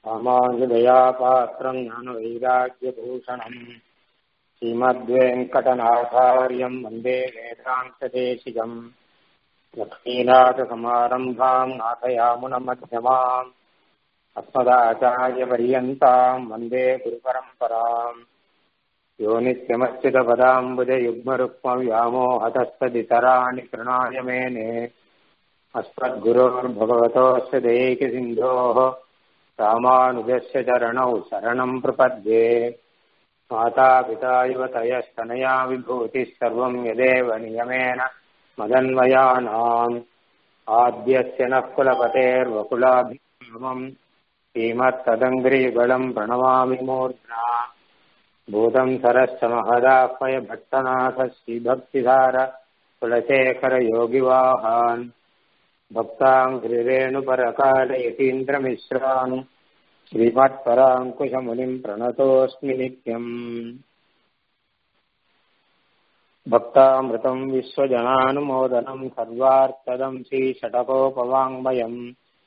ராமானுஜதயாபாத்திரம் ஞானவைராக்கியபூஷணம் श्रीमद्वेङ्कटनाथार्यम् वन्दे वेदान्तदेशिकम् लक्ष्मीनाथसमारम्भाम् नाथयामुनमध्यमाम् अस्मदाचार्यपर्यन्ताम् वन्दे गुरुपरम्पराम् यो नित्यमच्युतपदाम्बुजयुग्मरुक्मव्यामोहतस्तदितराणि कृणाय मेने अस्मद्गुरोर्भगवतोऽस्य देयिकसिन्धोः रामानुजस्य चरणौ शरणम् प्रपद्ये मातापिता युवतयस्तनया विभूतिः सर्वम् यदेव नियमेन मदन्वयानाम् आद्यस्य नः कुलपतेर्वकुलाभिमम् श्रीमत्तदङ्ग्रियुगलम् प्रणमामि मूर्ध्ना भूतम् सरश्च महदाह्वय भट्टनाथ श्रीभक्तिधार कुलशेखरयोगिवाहान् भक्ताङ्घ्रिरेणुपरकालयतीन्द्रमिश्रान् श्रीमत्पराङ्कुशमुनिम् प्रणतोऽस्मि नित्यम् भक्तामृतम् विश्वजनानुमोदनम् सर्वार्थदम् श्रीषटकोपवाङ्मयम्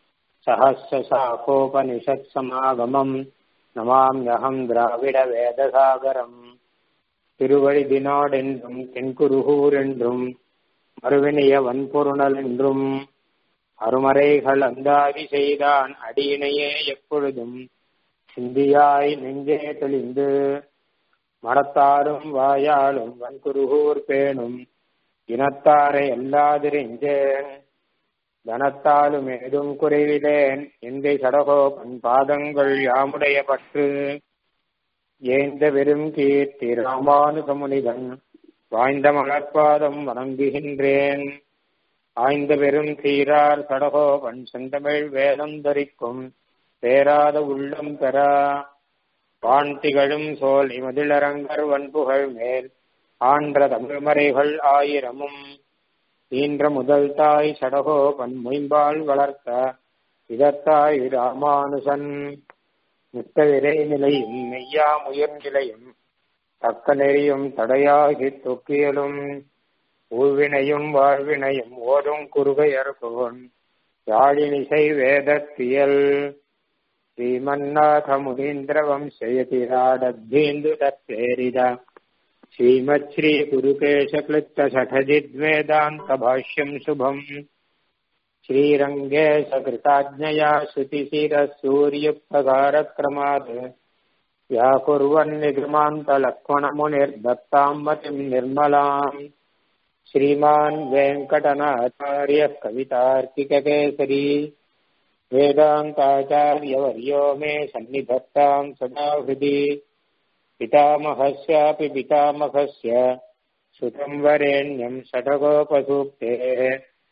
सहस्रशाखोपनिषत्समागमम् நமாம்யகம் திராவிட வேதசாகரம் திருவழி தினாடென்றும் தென்குருகூர் என்றும் மறுவினிய வன்பொருணல் என்றும் அருமறைகள் அந்தாதி செய்தான் அடியினையே எப்பொழுதும் சிந்தியாய் நெஞ்சே தெளிந்து மனத்தாலும் வாயாலும் வன்குருகூர் பேணும் இனத்தாரை எல்லாதிரிஞ்சேன் தனத்தாலும் ஏதும் குறைவிலேன் எந்தை சடகோபன் பாதங்கள் யாமுடைய பற்று ஏந்த வெறும் கீர்த்தி ராமானுசமுனிதன் வாய்ந்த மலர்பாதம் வணங்குகின்றேன் ஆய்ந்த பெரும் சீரார் சடகோபன் செந்தமிழ் வேதம் தரிக்கும் பேராத உள்ளம் பெறா வான் திகழும் சோல் இமதிலரங்கர் வன்புகழ் மேல் ஆன்ற தமிழ்மறைகள் ஆயிரமும் ஈன்ற முதல் தாய் சடகோபன் மொயம்பால் வளர்த்த இதத்தாய் ராமானுசன் மித்த விரை நிலையும் மெய்யா முயர்நிலையும் தக்க நெறியும் தடையாகி தொக்கியலும் ஊழ்வினையும் வாழ்வினையும் ஓதும் குறுகையர்கோன் யாழினிசை வேதத்தியல் ஸ்ரீமன்னாத முனீந்திர வம்சயதிராடத்தீந்து தத்தேரித श्रीमच्छ्री गुरुकेशक्लिप्तषठजिद्वेदान्तभाष्यम् शुभम् श्रीरङ्गे सकृताज्ञया श्रुतिशिरः सूर्युक्तकारक्रमात् व्याकुर्वन्निगमान्तलक्ष्मणमुनिर्दत्ताम् मतिम् निर्मलाम् श्रीमान् वेङ्कटनाचार्यः कवितार्किककेसरी वेदान्ताचार्यवर्यो मे सन्निधत्ताम् सदा हृदि पितामहस्यापि पितामहस्य सुतम् वरेण्यम् षठगोपसूक्तेः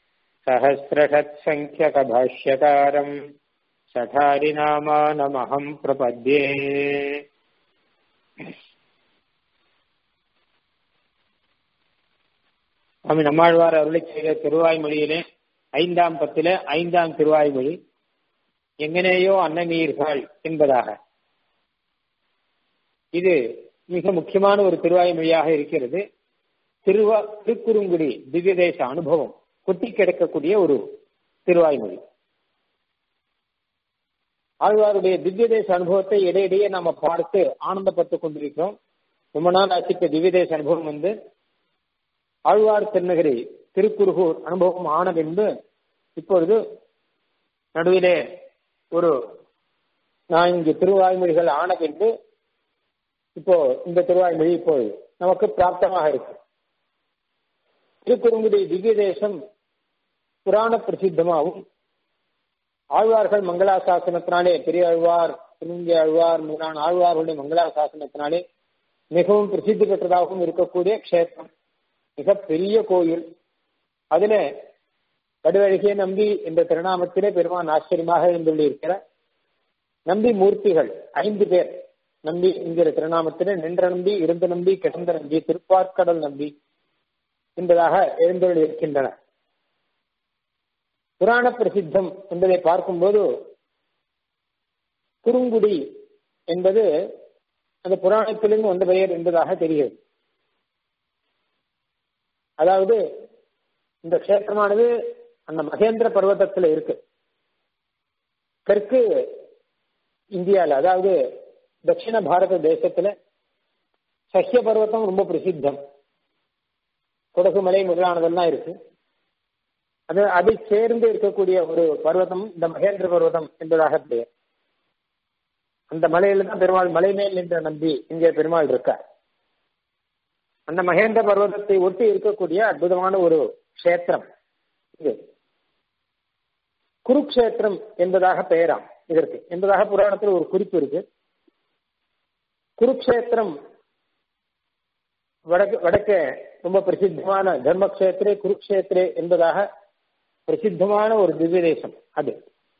सहस्रषत्सङ्ख्यकभाष्यकारम् षठारिनामानमहम् प्रपद्ये சுவாமி நம்மாழ்வார் அருளை செய்த திருவாய்மொழியிலே ஐந்தாம் பத்தில ஐந்தாம் திருவாய்மொழி எங்கனேயோ அன்னநீர்கள் என்பதாக இது மிக முக்கியமான ஒரு திருவாய்மொழியாக இருக்கிறது திருவா திருக்குறுங்குடி திவ்ய தேச அனுபவம் கொட்டி கிடக்கக்கூடிய ஒரு திருவாய்மொழி ஆழ்வாருடைய திவ்ய தேச அனுபவத்தை இடையிடையே நாம பார்த்து ஆனந்தப்பட்டுக் கொண்டிருக்கிறோம் ரொம்ப நாள் ஆசித்த திவ்ய தேச அனுபவம் வந்து ஆழ்வார் திருநகரி திருக்குறுகூர் அனுபவம் ஆன பின்பு இப்பொழுது நடுவிலே ஒரு நான்கு திருவாய்மொழிகள் ஆன பின்பு இப்போ இந்த திருவாய்மொழி இப்போ நமக்கு பிராப்தமாக இருக்கு திருக்குறுங்குடி திவ்ய தேசம் புராண பிரசித்தமாகவும் ஆழ்வார்கள் மங்களாசாசனத்தினாலே பெரிய ஆழ்வார் திருநங்கை ஆழ்வார் முதலான ஆழ்வார்களுடைய மங்களாசாசனத்தினாலே மிகவும் பிரசித்தி பெற்றதாகவும் இருக்கக்கூடிய க்ஷேத்திரம் மிக பெரிய கோயில் அதுல கடுவழகிய நம்பி என்ற திருநாமத்திலே பெருமான் ஆச்சரியமாக எழுந்துள்ளிருக்கிற நம்பி மூர்த்திகள் ஐந்து பேர் நம்பி என்கிற திருநாமத்திலே நின்ற நம்பி இருந்த நம்பி கிடந்த நம்பி திருப்பார்க்கடல் நம்பி என்பதாக எழுந்தொழி இருக்கின்றன புராண பிரசித்தம் என்பதை பார்க்கும்போது குறுங்குடி என்பது அந்த புராணத்திலிருந்து வந்த பெயர் என்பதாக தெரிகிறது அதாவது இந்த கஷேத்திரமானது அந்த மகேந்திர பர்வதத்துல இருக்கு தெற்கு இந்தியாவில் அதாவது தட்சிண பாரத தேசத்துல சஹ்ய பர்வத்தம் ரொம்ப பிரசித்தம் குடகு மலை முதலானதெல்லாம் இருக்கு அது அதை சேர்ந்து இருக்கக்கூடிய ஒரு பர்வதம் இந்த மகேந்திர பர்வதம் என்பதாக பெயர் அந்த மலையில தான் பெருமாள் மலை மேல் நின்ற நம்பி இங்கே பெருமாள் இருக்கார் அந்த மகேந்திர பர்வதத்தை ஒட்டி இருக்கக்கூடிய அற்புதமான ஒரு கஷேத்திரம் இது குருக்ஷேத்திரம் என்பதாக பெயராம் இதற்கு என்பதாக புராணத்தில் ஒரு குறிப்பு இருக்கு குருக்ஷேத்திரம் வடக்கு வடக்க ரொம்ப பிரசித்தமான தர்மக்ஷேத்திரே குருக்ஷேத்திரே என்பதாக பிரசித்தமான ஒரு திவ்ய தேசம் அது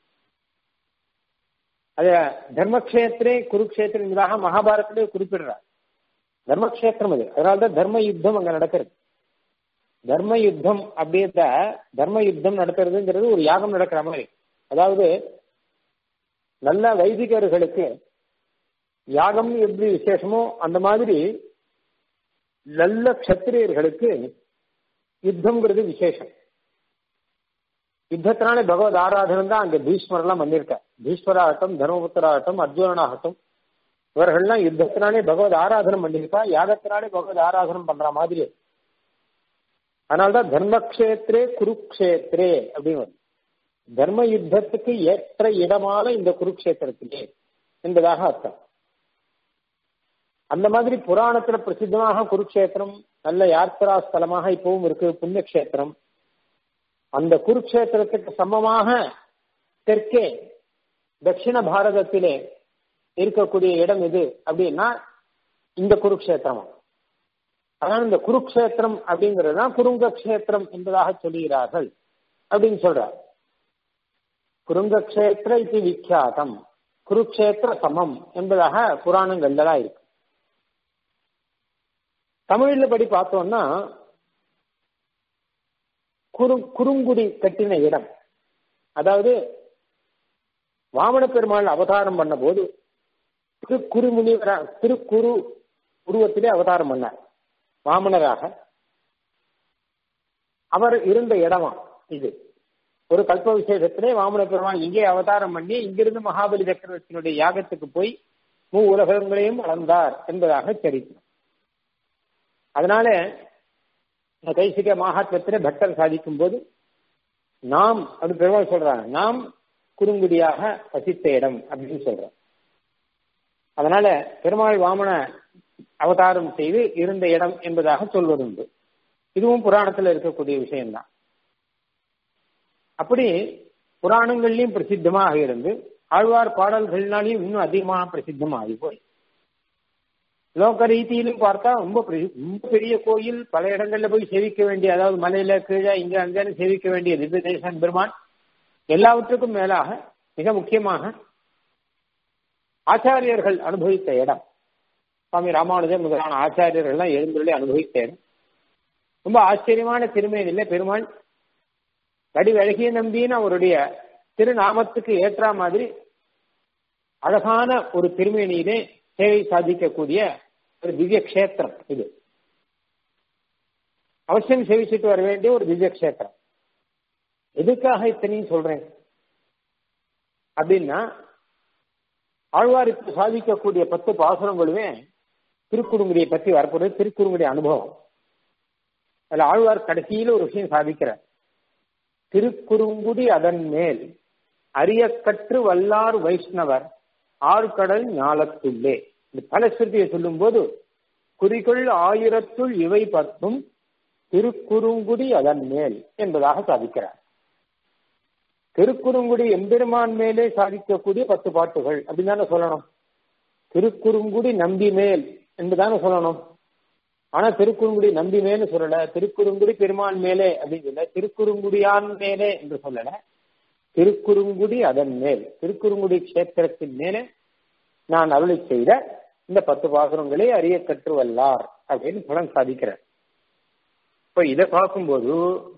அது தர்மக்ஷேத்திரே குருக்ஷேத்திரம் என்பதாக மகாபாரத்திலே குறிப்பிடுறார் தர்மக்ஷேத்திரம் அது அதனால்தான் தர்ம யுத்தம் அங்க நடக்கிறது தர்ம யுத்தம் அப்படின்ற தர்ம யுத்தம் நடத்துறதுங்கிறது ஒரு யாகம் நடக்கிற மாதிரி அதாவது நல்ல வைதிகர்களுக்கு யாகம் எப்படி விசேஷமோ அந்த மாதிரி நல்ல கஷத்திரியர்களுக்கு யுத்தம்ங்கிறது விசேஷம் யுத்தத்தினாலே பகவத் ஆராதனம் தான் அங்க பீஷ்மர் எல்லாம் வந்திருக்கார் பீஷ்மராகட்டும் தர்மபுத்தராகட்டும் அர்ஜுனனாகட்டும் இவர்கள்லாம் யுத்தத்தினாலே பகவத் ஆராதனம் பண்ணியிருக்கா யாகத்தினாலே பகவத் ஆராதனம் பண்ற மாதிரி அதனால்தான் தர்மக்ஷேத்திரே குருக்ஷேத்திரே அப்படின்னு தர்ம யுத்தத்துக்கு ஏற்ற இடமான இந்த குருக்ஷேத்திரத்திலே என்பதாக அர்த்தம் அந்த மாதிரி புராணத்துல பிரசித்தமாக குருக்ஷேத்திரம் நல்ல யாத்திரா ஸ்தலமாக இப்பவும் இருக்கு புண்ணியக்ஷேத்திரம் அந்த குருக்ஷேத்திரத்துக்கு சமமாக தெற்கே தட்சிண பாரதத்திலே இருக்கக்கூடிய இடம் எது அப்படின்னா இந்த குருக்ஷேத்திரம் அதனால இந்த குருக்ஷேத்திரம் அப்படிங்கிறது தான் குருங்க கஷேத்திரம் என்பதாக சொல்லுகிறார்கள் அப்படின்னு சொல்றார் குருங்கக்ஷேத்திர இது விக்கியாதம் குருக்ஷேத்திர சமம் என்பதாக புராணங்கள்ல தான் இருக்கு தமிழ்ல படி பார்த்தோம்னா குரு குறுங்குடி கட்டின இடம் அதாவது வாமன பெருமாள் அவதாரம் பண்ண போது திருக்குறுமுனிவரா திருக்குறு உருவத்திலே அவதாரம் பண்ணார் வாமனராக அவர் இருந்த இடமா இது ஒரு கல்ப விசேஷத்திலே வாமன பெருமாள் இங்கே அவதாரம் பண்ணி இங்கிருந்து மகாபலி சக்கரவர்த்தியினுடைய யாகத்துக்கு போய் மூ உலகங்களையும் அளந்தார் என்பதாக சரித்திரம் அதனால கைசிக மகாத்மத்திலே பக்தர் சாதிக்கும் போது நாம் அப்படின்னு பெருமாள் சொல்றாங்க நாம் குறுங்குடியாக வசித்த இடம் அப்படின்னு சொல்றோம் அதனால பெருமாள் வாமன அவதாரம் செய்து இருந்த இடம் என்பதாக சொல்வதுண்டு இதுவும் புராணத்தில் இருக்கக்கூடிய விஷயம்தான் அப்படி புராணங்கள்லயும் பிரசித்தமாக இருந்து ஆழ்வார் பாடல்கள்னாலையும் இன்னும் அதிகமாக பிரசித்தமாகி போய் லோக ரீதியிலும் பார்த்தா ரொம்ப ரொம்ப பெரிய கோயில் பல இடங்கள்ல போய் சேவிக்க வேண்டிய அதாவது மலையில கீழே இங்க அங்கன்னு சேவிக்க வேண்டிய திவ்ய தேசன் பெருமான் எல்லாவற்றுக்கும் மேலாக மிக முக்கியமாக ஆச்சாரியர்கள் அனுபவித்த இடம் சுவாமி ராமானுஜர் முதலான ஆச்சாரியர்கள்லாம் எழுந்துள்ளே அனுபவித்த இடம் ரொம்ப ஆச்சரியமான திருமேனில பெருமாள் வடிவழகிய நம்பின்னு அவருடைய திருநாமத்துக்கு ஏற்ற மாதிரி அழகான ஒரு திருமேனியிலே சேவை சாதிக்கக்கூடிய ஒரு திவ்ய கஷேத்திரம் இது அவசியம் சேவிச்சுட்டு வர வேண்டிய ஒரு திவ்ய கஷேத்திரம் எதுக்காக இத்தனையும் சொல்றேன் அப்படின்னா ஆழ்வார் இப்ப சாதிக்கக்கூடிய பத்து பாசுரங்களுமே திருக்குறுங்குடியை பத்தி வரப்படுறது திருக்குறுங்குடி அனுபவம் அதுல ஆழ்வார் கடைசியில ஒரு விஷயம் சாதிக்கிறார் திருக்குறுங்குடி அதன் மேல் அரியக்கற்று வல்லார் வைஷ்ணவர் ஆழ்கடல் ஞாலத்துள்ளே இந்த பலஸ்ருதியை சொல்லும் போது குறிகள் ஆயிரத்துள் இவை பத்தும் திருக்குறுங்குடி அதன் மேல் என்பதாக சாதிக்கிறார் திருக்குறுங்குடி எம்பெருமான் மேலே சாதிக்கக்கூடிய பத்து பாட்டுகள் அப்படின்னு தானே சொல்லணும் திருக்குறுங்குடி நம்பி மேல் என்றுதானே சொல்லணும் ஆனா திருக்குறுங்குடி நம்பி மேல சொல்லல திருக்குறுங்குடி பெருமான் மேலே அப்படின்னு சொல்ல திருக்குறுங்குடியான் மேலே என்று சொல்லல திருக்குறுங்குடி அதன் மேல் திருக்குறுங்குடி கஷேத்திரத்தின் மேலே நான் அருளை செய்த இந்த பத்து பாசுரங்களை அறிய கற்று வல்லார் அப்படின்னு பலன் சாதிக்கிறார் இப்ப இதை பார்க்கும்போது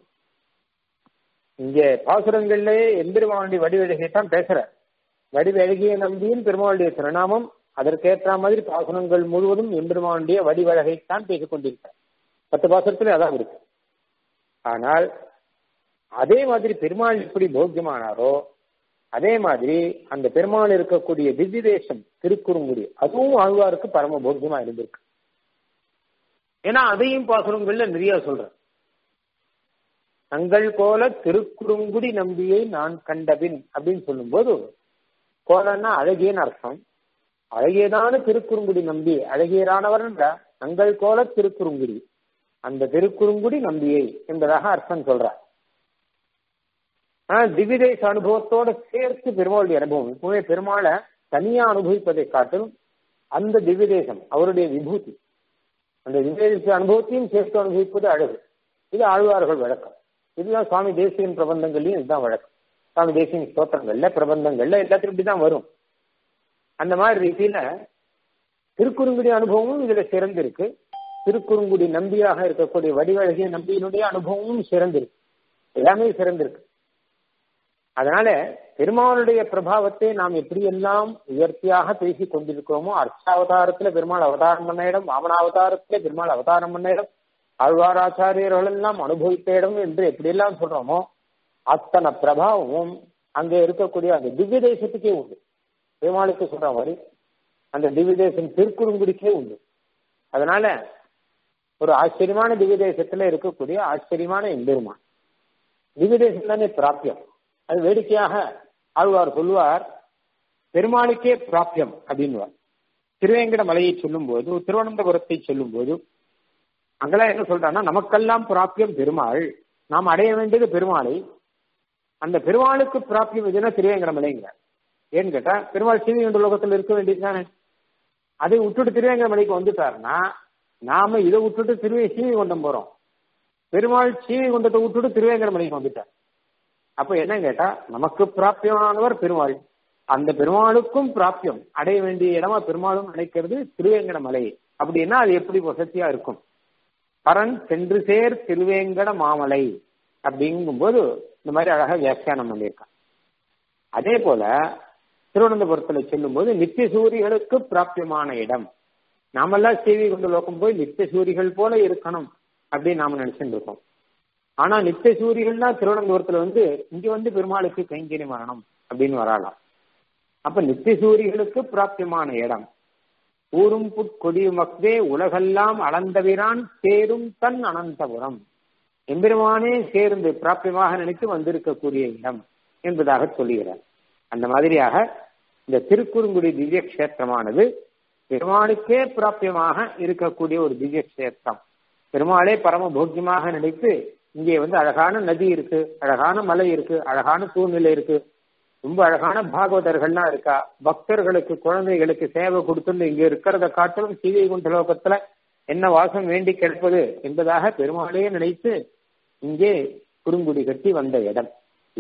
இங்க பாசுரங்கள்ல எம்பெருமானுடைய வடிவழகைத்தான் பேசுறார் வடிவழகிய நம்பியின் பெருமாளுடைய திருநாமம் அதற்கேற்ற மாதிரி பாசுரங்கள் முழுவதும் எம்பெருமானுடைய வடிவழகைத்தான் பேசிக் கொண்டிருக்கிறார் பத்து பாசுரத்துல அதான் இருக்கு ஆனால் அதே மாதிரி பெருமாள் எப்படி போக்கியமானாரோ அதே மாதிரி அந்த பெருமாள் இருக்கக்கூடிய திவ்ய தேசம் திருக்குறுங்குடி அதுவும் ஆழ்வாருக்கு பரம போக்கியமா இருந்திருக்கு ஏன்னா அதையும் பாசுரங்கள்ல நிறைய சொல்றேன் தங்கள் கோல திருக்குறுங்குடி நம்பியை நான் கண்டபின் அப்படின்னு சொல்லும்போது கோலன்னா அழகியன்னு அர்த்தம் அழகியதான திருக்குறுங்குடி நம்பி அழகியரானவர் தங்கள் கோல திருக்குறுங்குடி அந்த திருக்குறுங்குடி நம்பியை என்பதாக அர்த்தம் சொல்றார் ஆனா திவிதேச அனுபவத்தோட சேர்த்து பெருமாளுடைய அனுபவம் இப்பவே பெருமாளை தனியா அனுபவிப்பதை காட்டிலும் அந்த திவ்யதேசம் அவருடைய விபூதி அந்த திவ்யதேச அனுபவத்தையும் சேர்த்து அனுபவிப்பது அழகு இது ஆழ்வார்கள் வழக்கம் இதுதான் சுவாமி தேசியன் பிரபந்தங்கள்லயும் இதுதான் வழக்கம் சுவாமி தேசியன் ஸ்தோத்திரங்கள்ல பிரபந்தங்கள்ல எல்லாத்திலும் இப்படிதான் வரும் அந்த மாதிரி ரீதியில திருக்குறுங்குடி அனுபவமும் இதுல சிறந்திருக்கு திருக்குறுங்குடி நம்பியாக இருக்கக்கூடிய வடிவழகிய நம்பியினுடைய அனுபவமும் சிறந்திருக்கு எல்லாமே சிறந்திருக்கு அதனால பெருமாளுடைய பிரபாவத்தை நாம் எப்படியெல்லாம் உயர்த்தியாக பேசி கொண்டிருக்கிறோமோ அர்ச்சாவதாரத்துல பெருமாள் அவதாரம் பண்ண இடம் வாமனாவதாரத்துல பெருமாள் அவதாரம் பண்ண இடம் ஆழ்வாராச்சாரியர்கள் எல்லாம் அனுபவித்த இடம் என்று எப்படியெல்லாம் சொல்றோமோ அத்தனை பிரபாவமும் அங்க இருக்கக்கூடிய அந்த திவ்ய தேசத்துக்கே உண்டு பெருமாளுக்கு சொல்ற மாதிரி அந்த திவ்ய தேசம் திருக்குறுங்குடிக்கே உண்டு அதனால ஒரு ஆச்சரியமான திவ்ய தேசத்துல இருக்கக்கூடிய ஆச்சரியமான எம்பெருமான் திவ்ய தேசம் தானே பிராப்தியம் அது வேடிக்கையாக ஆழ்வார் சொல்லுவார் பெருமாளுக்கே பிராப்தியம் அப்படின்வார் திருவேங்கட மலையை சொல்லும் போது திருவனந்தபுரத்தை சொல்லும் போது அங்கெல்லாம் என்ன சொல்றாங்கன்னா நமக்கெல்லாம் பிராப்தியம் பெருமாள் நாம் அடைய வேண்டியது பெருமாளை அந்த பெருமாளுக்கு பிராப்தியம் எதுனா திருவேங்கட மலைங்கிறார் ஏன்னு கேட்டா பெருமாள் சீவிகண்ட லோகத்தில் இருக்க வேண்டியது தானே அதை விட்டுட்டு திருவேங்கட மலைக்கு வந்துட்டாருன்னா நாம இதை விட்டுட்டு திருவே சீவிகுண்டம் போறோம் பெருமாள் சீவிகுண்டத்தை விட்டுட்டு திருவேங்கட மலைக்கு வந்துட்டார் அப்ப என்ன கேட்டா நமக்கு பிராப்தியமானவர் பெருமாள் அந்த பெருமாளுக்கும் பிராப்தியம் அடைய வேண்டிய இடமா பெருமாளும் நினைக்கிறது திருவேங்கட மலை அப்படின்னா அது எப்படி வசதியா இருக்கும் பரன் சென்று சேர் திருவேங்கட மாமலை அப்படிங்கும்போது இந்த மாதிரி அழகா வியாக்கியானம் பண்ணியிருக்கான் அதே போல திருவனந்தபுரத்துல செல்லும் போது நித்திய சூரிகளுக்கு பிராப்தியமான இடம் நாமெல்லாம் சேவி கொண்டு லோக்கம் போய் நித்திய சூரிகள் போல இருக்கணும் அப்படின்னு நாம நினைச்சுட்டு இருக்கோம் ஆனா நித்திய சூரியர்கள்னா திருவனந்தபுரத்துல வந்து இங்க வந்து பெருமாளுக்கு கைங்கரியம் வரணும் அப்படின்னு வரலாம் அப்ப நித்திய சூரிகளுக்கு பிராப்தியமான இடம் ஊரும் புட்கொடியுமக்தே உலகெல்லாம் அளந்தவிரான் சேரும் தன் அனந்தபுரம் எம்பெருமானே சேர்ந்து பிராப்தியமாக நினைத்து வந்திருக்கக்கூடிய இடம் என்பதாக சொல்லுகிறார் அந்த மாதிரியாக இந்த திருக்குறுங்குடி திவ்ய கஷேத்திரமானது பெருமாளுக்கே பிராப்தியமாக இருக்கக்கூடிய ஒரு திவ்ய கஷேத்திரம் பெருமாளே பரம போக்கியமாக நினைத்து இங்கே வந்து அழகான நதி இருக்கு அழகான மலை இருக்கு அழகான சூழ்நிலை இருக்கு ரொம்ப அழகான பாகவதர்கள்லாம் இருக்கா பக்தர்களுக்கு குழந்தைகளுக்கு சேவை கொடுத்துன்னு இங்க இருக்கிறத காட்டிலும் சீதை குண்ட லோகத்துல என்ன வாசம் வேண்டி கிடப்பது என்பதாக பெருமாளே நினைத்து இங்கே குறுங்குடி கட்டி வந்த இடம்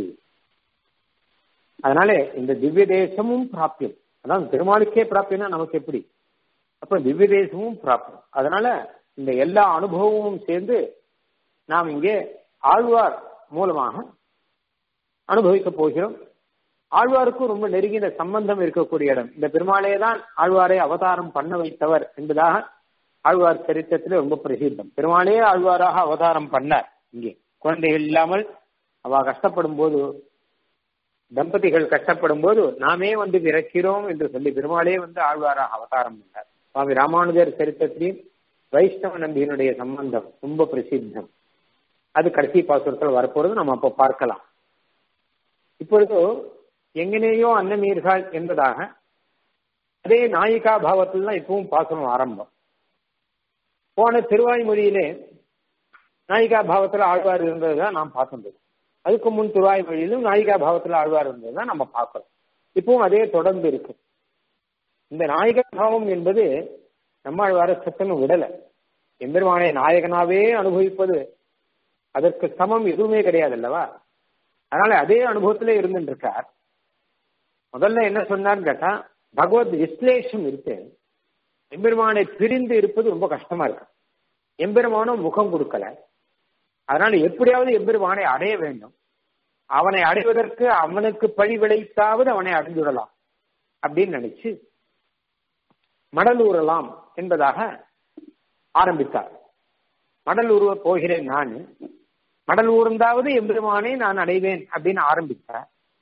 அதனால இந்த திவ்ய தேசமும் பிராப்தியம் அதான் பெருமாளுக்கே பிராப்தியம்னா நமக்கு எப்படி அப்ப திவ்ய தேசமும் பிராப்தியம் அதனால இந்த எல்லா அனுபவமும் சேர்ந்து நாம் இங்கே ஆழ்வார் மூலமாக அனுபவிக்க போகிறோம் ஆழ்வாருக்கும் ரொம்ப நெருங்கின சம்பந்தம் இருக்கக்கூடிய இடம் இந்த பெருமாளே தான் ஆழ்வாரை அவதாரம் பண்ண வைத்தவர் என்பதாக ஆழ்வார் சரித்திரத்தில் ரொம்ப பிரசித்தம் பெருமாளே ஆழ்வாராக அவதாரம் பண்ணார் இங்கே குழந்தைகள் இல்லாமல் அவ கஷ்டப்படும் போது தம்பதிகள் கஷ்டப்படும் போது நாமே வந்து பிறக்கிறோம் என்று சொல்லி பெருமாளே வந்து ஆழ்வாராக அவதாரம் பண்ணார் சுவாமி ராமானுஜர் சரித்திரத்திலையும் வைஷ்ணவ நம்பியினுடைய சம்பந்தம் ரொம்ப பிரசித்தம் அது கடைசி பாசுரத்தில் வரப்போறது நம்ம அப்போ பார்க்கலாம் இப்பொழுது எங்கனேயோ அன்னமீர்கள் என்பதாக அதே நாயிகா பாவத்தில் தான் இப்பவும் பாசனம் ஆரம்பம் போன திருவாய்மொழியிலே நாயிகா பாவத்தில் ஆழ்வார் இருந்ததுதான் நாம் பார்த்தோம் அதுக்கு முன் திருவாய்மொழியிலும் நாயிகா பாவத்தில் ஆழ்வார் இருந்ததுதான் நம்ம பார்க்கிறோம் இப்பவும் அதே தொடர்ந்து இருக்கு இந்த நாயக பாவம் என்பது நம்மாழ்வார சத்தனும் விடல எம்பெருமானை நாயகனாவே அனுபவிப்பது அதற்கு சமம் எதுவுமே கிடையாது அல்லவா அதனால அதே அனுபவத்திலே இருந்துட்டு இருக்கார் முதல்ல என்ன சொன்னார்னு கேட்டா பகவத் விஸ்லேஷம் இருக்கு எம்பெருமானை பிரிந்து இருப்பது ரொம்ப கஷ்டமா இருக்கு எம்பெருமானும் முகம் கொடுக்கல அதனால எப்படியாவது எம்பெருமானை அடைய வேண்டும் அவனை அடைவதற்கு அவனுக்கு பழி விளைத்தாவது அவனை அடைந்துவிடலாம் அப்படின்னு நினைச்சு மடல் ஊறலாம் என்பதாக ஆரம்பித்தார் மடல் உருவ போகிறேன் நான் மடல் ஊர்ந்தாவது எம்பெருமானை நான் அடைவேன் அப்படின்னு ஆரம்பித்தார்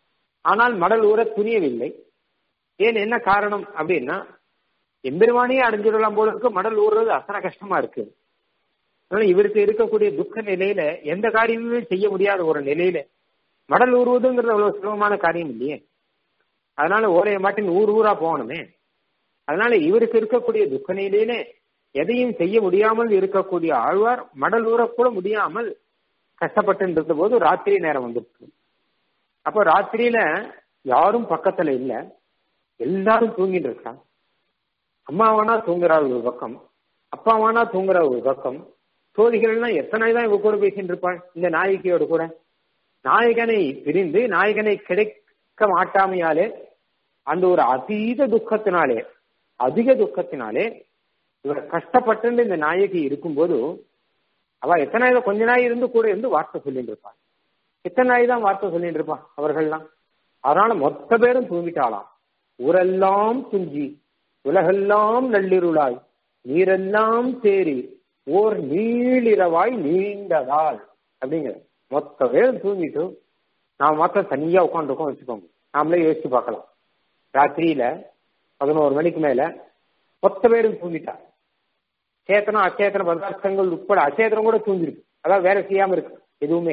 ஆனால் மடல் ஊற துணியவில்லை ஏன் என்ன காரணம் அப்படின்னா எம்பெருமானையே அடைஞ்சிடலாம் போல இருக்கு மடல் ஊறுறது அத்தனை கஷ்டமா இருக்கு அதனால இவருக்கு இருக்கக்கூடிய துக்க நிலையில எந்த காரியமுமே செய்ய முடியாத ஒரு நிலையில மடல் ஊறுவதுங்கிறது அவ்வளவு சுலபமான காரியம் இல்லையே அதனால ஓலைய மாட்டின் ஊர் ஊரா போகணுமே அதனால இவருக்கு இருக்கக்கூடிய துக்க நிலையில எதையும் செய்ய முடியாமல் இருக்கக்கூடிய ஆழ்வார் மடல் ஊறக்கூட முடியாமல் கஷ்டப்பட்டு இருந்த போது ராத்திரி நேரம் வந்துருக்கு அப்போ ராத்திரியில யாரும் பக்கத்துல இல்ல எல்லாரும் தூங்கிட்டு இருக்கா அம்மாவானா தூங்குறா ஒரு பக்கம் அப்பாவானா தூங்குற ஒரு பக்கம் தோழிகள்லாம் எத்தனை தான் இவ கூட பேசிட்டு இருப்பாள் இந்த நாயகியோட கூட நாயகனை பிரிந்து நாயகனை கிடைக்க மாட்டாமையாலே அந்த ஒரு அதீத துக்கத்தினாலே அதிக துக்கத்தினாலே இவர் கஷ்டப்பட்டு இந்த நாயகி இருக்கும்போது அவ எத்தனை நாள் கொஞ்ச நாள் இருந்து கூட இருந்து வார்த்தை சொல்லிட்டு இருப்பாள் எத்தனை நாள் தான் வார்த்தை சொல்லிட்டு இருப்பான் அவர்கள்லாம் அதனால மொத்த பேரும் தூங்கிட்டாளாம் ஊரெல்லாம் துஞ்சி உலகெல்லாம் நள்ளிருளாய் நீரெல்லாம் தேறி ஓர் நீளிரவாய் நீண்டதால் அப்படிங்கிற மொத்த பேரும் தூங்கிட்டு நான் மாத்திரம் தனியா உட்காந்துருக்கோம் வச்சுக்கோங்க நாமளே யோசிச்சு பார்க்கலாம் ராத்திரியில பதினோரு மணிக்கு மேல மொத்த பேரும் தூங்கிட்டா சேத்தனம் அச்சேத்தன பதார்த்தங்கள் உட்பட அச்சேதனம் கூட தூங்கிருக்கு அதாவது வேலை செய்யாம இருக்கு எதுவுமே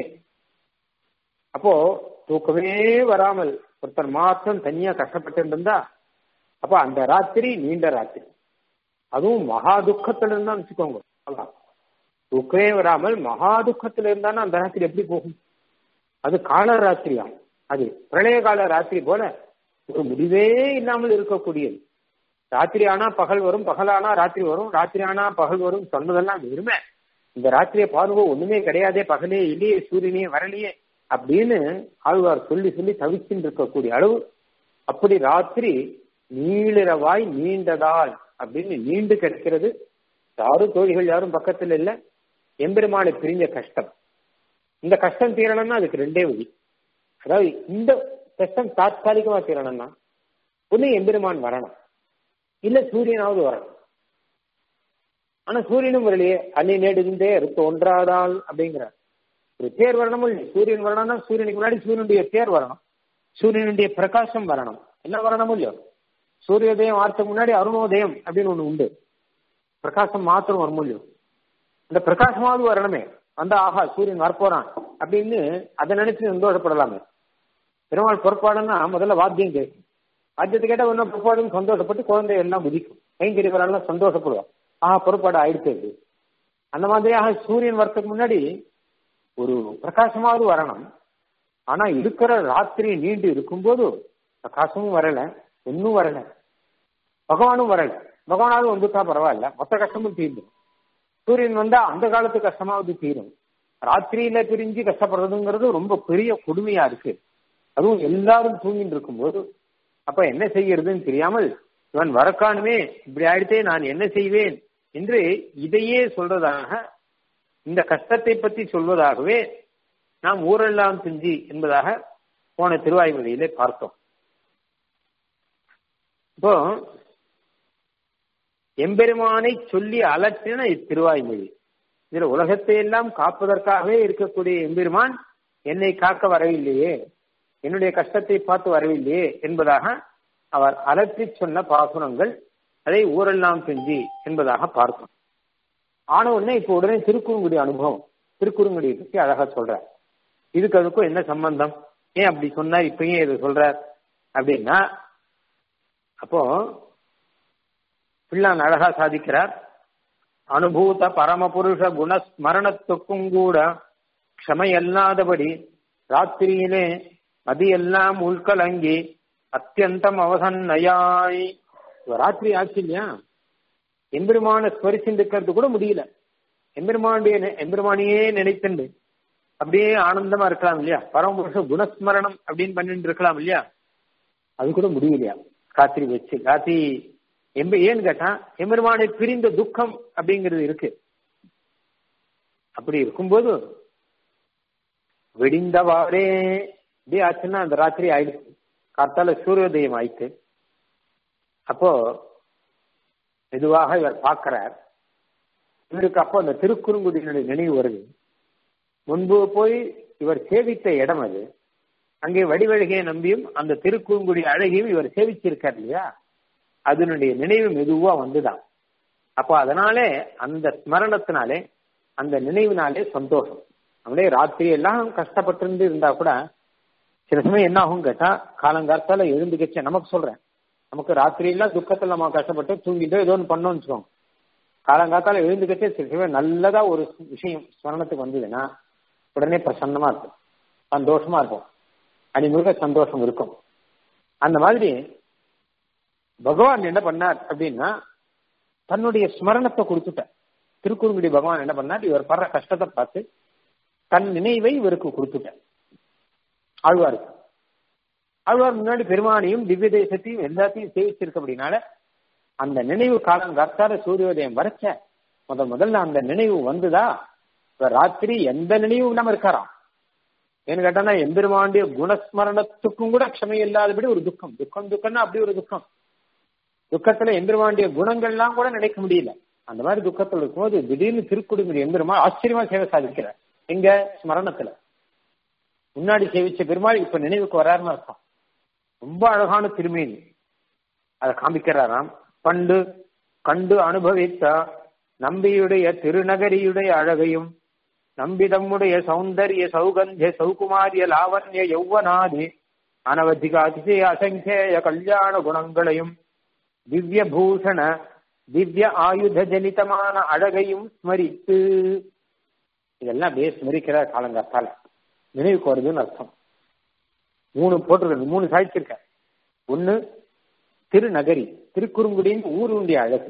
அப்போ தூக்கமே வராமல் ஒருத்தர் மாத்திரம் தனியா கஷ்டப்பட்டு இருந்தா அப்ப அந்த ராத்திரி நீண்ட ராத்திரி அதுவும் மகா துக்கத்துல இருந்தா வச்சுக்கோங்க அதான் தூக்கமே வராமல் மகா துக்கத்துல இருந்தானா அந்த ராத்திரி எப்படி போகும் அது கால ராத்திரியா அது பிரளய கால ராத்திரி போல ஒரு முடிவே இல்லாமல் இருக்கக்கூடியது ராத்திரி ஆனா பகல் வரும் பகல் ஆனா ராத்திரி வரும் ராத்திரி ஆனா பகல் வரும் சொன்னதெல்லாம் வெறுமை இந்த ராத்திரியை பாருங்க ஒண்ணுமே கிடையாதே பகலே இல்லையே சூரியனே வரலையே அப்படின்னு ஆழ்வார் சொல்லி சொல்லி தவிச்சுட்டு இருக்கக்கூடிய அளவு அப்படி ராத்திரி நீளிரவாய் நீண்டதால் அப்படின்னு நீண்டு கிடைக்கிறது யாரும் தோழிகள் யாரும் பக்கத்துல இல்ல எம்பெருமானை பிரிஞ்ச கஷ்டம் இந்த கஷ்டம் தீரணும்னா அதுக்கு ரெண்டே வழி அதாவது இந்த கஷ்டம் தாத்காலிகமா தீரணும்னா ஒண்ணு எம்பெருமான் வரணும் இல்ல சூரியனாவது வரணும் ஆனா சூரியனும் வரலையே அள்ளி நேடுகின்றே அறுத்து ஒன்றாதால் அப்படிங்கிறார் ஒரு தேர் வரணும் சூரியன் வரணும்னா சூரியனுக்கு முன்னாடி சூரியனுடைய தேர் வரணும் சூரியனுடைய பிரகாசம் வரணும் என்ன வரணும் இல்லையோ சூரியோதயம் வார்த்தைக்கு முன்னாடி அருணோதயம் அப்படின்னு ஒண்ணு உண்டு பிரகாசம் மாத்திரம் வரும் இல்லையோ அந்த பிரகாசமாவது வரணுமே வந்தா ஆஹா சூரியன் வரப்போறான் அப்படின்னு அதை நினைச்சு சந்தோஷப்படலாமே பெருமாள் பொறுப்பாடுன்னா முதல்ல வாத்தியம் கேட்கும் வாத்தியத்தை கேட்டா ஒன்னும் பொறுப்பாடுன்னு சந்தோஷப்பட்டு குழந்தை எல்லாம் குதிக்கும் கைங்கரிவரெல்லாம் சந்தோஷப்படுவான் ஆஹா பொறுப்பாடு ஆயிடுச்சு அந்த மாதிரியாக சூரியன் வரத்துக்கு முன்னாடி ஒரு பிரகாசமாவது வரணும் ஆனா இருக்கிற ராத்திரி நீண்டு இருக்கும்போது பிரகாசமும் வரல ஒன்னும் வரல பகவானும் வரல பகவானாவது வந்துட்டா பரவாயில்ல மொத்த கஷ்டமும் தீர்ந்துடும் சூரியன் வந்தா அந்த காலத்து கஷ்டமாவது தீரும் ராத்திரியில பிரிஞ்சு கஷ்டப்படுறதுங்கிறது ரொம்ப பெரிய கொடுமையா இருக்கு அதுவும் எல்லாரும் தூங்கிட்டு இருக்கும்போது அப்ப என்ன செய்யறதுன்னு தெரியாமல் இவன் வரக்கானுமே இப்படி ஆயிடுத்தே நான் என்ன செய்வேன் என்று இதையே சொல்றதாக இந்த கஷ்டத்தை பற்றி சொல்வதாகவே நாம் ஊரெல்லாம் துஞ்சி என்பதாக போன திருவாய்மொழியிலே பார்த்தோம் இப்போ எம்பெருமானை சொல்லி அலற்றின இத்திருவாய்மொழி இதுல உலகத்தை எல்லாம் காப்பதற்காகவே இருக்கக்கூடிய எம்பெருமான் என்னை காக்க வரவில்லையே என்னுடைய கஷ்டத்தை பார்த்து வரவில்லையே என்பதாக அவர் அலற்றி சொன்ன பாசுரங்கள் அதை ஊரெல்லாம் செஞ்சு என்பதாக பார்த்தோம் ஆன உடனே இப்ப உடனே திருக்குறுங்குடி அனுபவம் திருக்குறுங்குடியை பற்றி அழகா சொல்ற இதுக்கு அதுக்கும் என்ன சம்பந்தம் ஏன் அப்படி சொன்னார் இப்ப ஏன் இதை சொல்றார் அப்படின்னா அப்போ பிள்ளான் அழகா சாதிக்கிறார் அனுபூத பரமபுருஷ குணஸ்மரணத்துக்கும் கூட க்ஷமையல்லாதபடி ராத்திரியிலே மதியெல்லாம் உள்கலங்கி அத்தியந்தம் அவசன்னையாய் ராத்திரி ஆச்சு இல்லையா எம்பெருமான ஸ்மரிச்சுருக்கிறது கூட முடியல எம்பெருமானுடைய எம்பெருமானியே நினைத்துண்டு அப்படியே ஆனந்தமா இருக்கலாம் இல்லையா பரமபுருஷ குணஸ்மரணம் அப்படின்னு பண்ணிட்டு இருக்கலாம் இல்லையா அது கூட முடியலையா ராத்திரி வச்சு ராத்திரி எம்ப ஏன்னு கேட்டா எம்பெருமானை பிரிந்த துக்கம் அப்படிங்கிறது இருக்கு அப்படி இருக்கும்போது வெடிந்தவாறே இப்படி ஆச்சுன்னா அந்த ராத்திரி ஆயிடுச்சு காத்தால சூரியோதயம் ஆயிட்டு அப்போ மெதுவாக இவர் பார்க்கிறார் இவருக்கு அப்போ அந்த திருக்குறுங்குடியினுடைய நினைவு வருது முன்பு போய் இவர் சேவித்த இடம் அது அங்கே வடிவழகையை நம்பியும் அந்த திருக்குறுங்குடி அழகையும் இவர் சேவிச்சிருக்கார் இல்லையா அதனுடைய நினைவு மெதுவா வந்துதான் அப்போ அதனாலே அந்த ஸ்மரணத்தினாலே அந்த நினைவினாலே சந்தோஷம் நம்மளே ராத்திரி எல்லாம் கஷ்டப்பட்டு இருந்தா கூட சில சமயம் என்ன ஆகும் கேட்டா காலங்காலத்தால எழுந்துக்கச்ச நமக்கு சொல்றேன் நமக்கு ராத்திரி எல்லாம் துக்கத்துல நம்ம கஷ்டப்பட்டு தூங்கிட்டோ ஏதோ ஒன்று பண்ணோம்னு வச்சுக்கோங்க காலங்காத்தால எழுந்துக்கச்சே சில சமயம் நல்லதா ஒரு விஷயம் ஸ்மரணத்துக்கு வந்ததுன்னா உடனே பிரசன்னமா இருக்கும் சந்தோஷமா இருக்கும் அணிமுக சந்தோஷம் இருக்கும் அந்த மாதிரி பகவான் என்ன பண்ணார் அப்படின்னா தன்னுடைய ஸ்மரணத்தை கொடுத்துட்டார் திருக்குறுங்குடி பகவான் என்ன பண்ணார் இவர் படுற கஷ்டத்தை பார்த்து தன் நினைவை இவருக்கு கொடுத்துட்டார் ஆழ்வாருக்கு ஆழ்வார் முன்னாடி பெருமானையும் திவ்ய தேசத்தையும் எல்லாத்தையும் சேவிச்சிருக்க அப்படின்னால அந்த நினைவு காலம் கர்த்தார சூரியோதயம் வரைச்ச முத முதல்ல அந்த நினைவு வந்துதா இப்ப ராத்திரி எந்த நினைவும் இல்லாம இருக்காராம் ஏன்னு கேட்டானா எம்பெருமாண்டிய குணஸ்மரணத்துக்கும் கூட க்ஷமை இல்லாதபடி ஒரு துக்கம் துக்கம் துக்கம்னா அப்படி ஒரு துக்கம் துக்கத்துல எம்பெருமாண்டிய குணங்கள்லாம் கூட நினைக்க முடியல அந்த மாதிரி துக்கத்தில் இருக்கும்போது திடீர்னு திருக்குடுங்குடி எம்பெருமாள் ஆச்சரியமா சேவை சாதிக்கிறார் எங்க ஸ்மரணத்துல முன்னாடி சேவிச்ச பெருமாள் இப்ப நினைவுக்கு வராருன்னு அர்த்தம் ரொம்ப அழகான திருமேனி அதை காமிக்கிறாராம் பண்டு கண்டு அனுபவித்த நம்பியுடைய திருநகரியுடைய அழகையும் நம்பிதம்முடைய சௌந்தரிய சௌகந்திய சௌகுமாரிய லாவண்ய யௌவனாதி அனவதிக அதிசய அசங்கேய கல்யாண குணங்களையும் திவ்ய பூஷண திவ்ய ஆயுத ஜனிதமான அழகையும் ஸ்மரித்து இதெல்லாம் அப்படியே ஸ்மரிக்கிற காலங்காத்தால நினைவுக்கு வருதுன்னு அர்த்தம் மூணு போட்டிருக்க மூணு சாய்ச்சிருக்க ஒன்னு திருநகரி திருக்குறுங்குடியின் ஊருடைய அழகு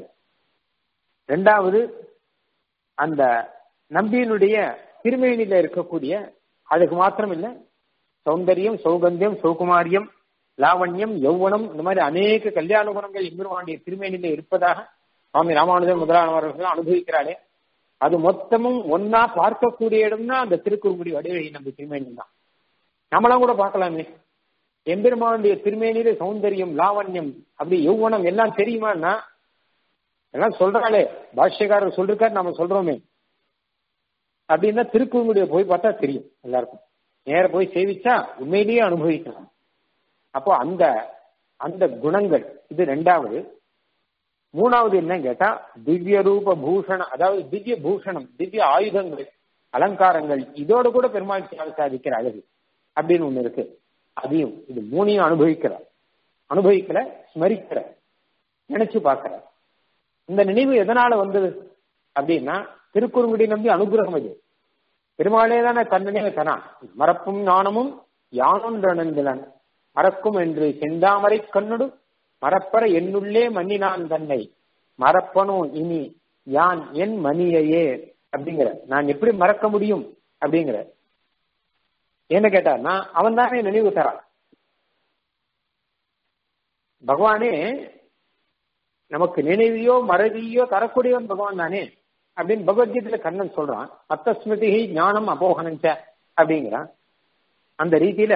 ரெண்டாவது அந்த நம்பியினுடைய திருமேனியில இருக்கக்கூடிய அழகு மாத்திரம் இல்ல சௌந்தரியம் சௌகந்தியம் சௌகுமாரியம் லாவண்யம் யௌவனம் இந்த மாதிரி அநேக கல்யாண குணங்கள் எம்பெருமாண்டிய திருமேனியில இருப்பதாக சுவாமி ராமானுஜர் முதலானவர்கள் அனுபவிக்கிறாளே அது மொத்தமும் ஒன்னா பார்க்கக்கூடிய இடம்னா அந்த திருக்குறுங்குடி வடிவழி நம்ம திருமேனி தான் நம்மளாம் கூட பார்க்கலாமே எம்பெருமானுடைய திருமேனியில சௌந்தரியம் லாவண்யம் அப்படி யௌவனம் எல்லாம் தெரியுமான்னா எல்லாம் சொல்றாளே பாஷ்யக்காரர் சொல்லிருக்காரு நம்ம சொல்றோமே அப்படின்னா திருக்குறுங்குடிய போய் பார்த்தா தெரியும் எல்லாருக்கும் நேர போய் சேவிச்சா உண்மையிலேயே அனுபவிக்கலாம் அப்போ அந்த அந்த குணங்கள் இது ரெண்டாவது மூணாவது என்ன கேட்டா திவ்ய ரூப பூஷணம் அதாவது திவ்ய பூஷணம் திவ்ய ஆயுதங்கள் அலங்காரங்கள் இதோட கூட பெருமாள் சாதிக்கிற அழகு அப்படின்னு ஒண்ணு இருக்கு அதையும் இது மூணையும் அனுபவிக்கிற அனுபவிக்கிற ஸ்மரிக்கிற நினைச்சு பார்க்கிற இந்த நினைவு எதனால வந்தது அப்படின்னா திருக்குறுங்குடி நம்பி அனுகிரகம் இது பெருமாளே தானே தன்னினைவு தனா மறப்பும் ஞானமும் யானொன்றனந்திலன் மறக்கும் என்று செந்தாமரை கண்ணுடு மறப்பற என்னுள்ளே மன்னினான் தன்னை மறப்பனோ இனி யான் என் மணியையே அப்படிங்கிற நான் எப்படி மறக்க முடியும் அப்படிங்கிற என்ன கேட்டார்னா அவன் தானே நினைவு தரான் பகவானே நமக்கு நினைவியோ மறதியோ தரக்கூடியவன் பகவான் தானே அப்படின்னு பகவத்கீதையில கண்ணன் சொல்றான் அத்தஸ்மிருதி ஞானம் அபோகனஞ்ச அப்படிங்கிறான் அந்த ரீதியில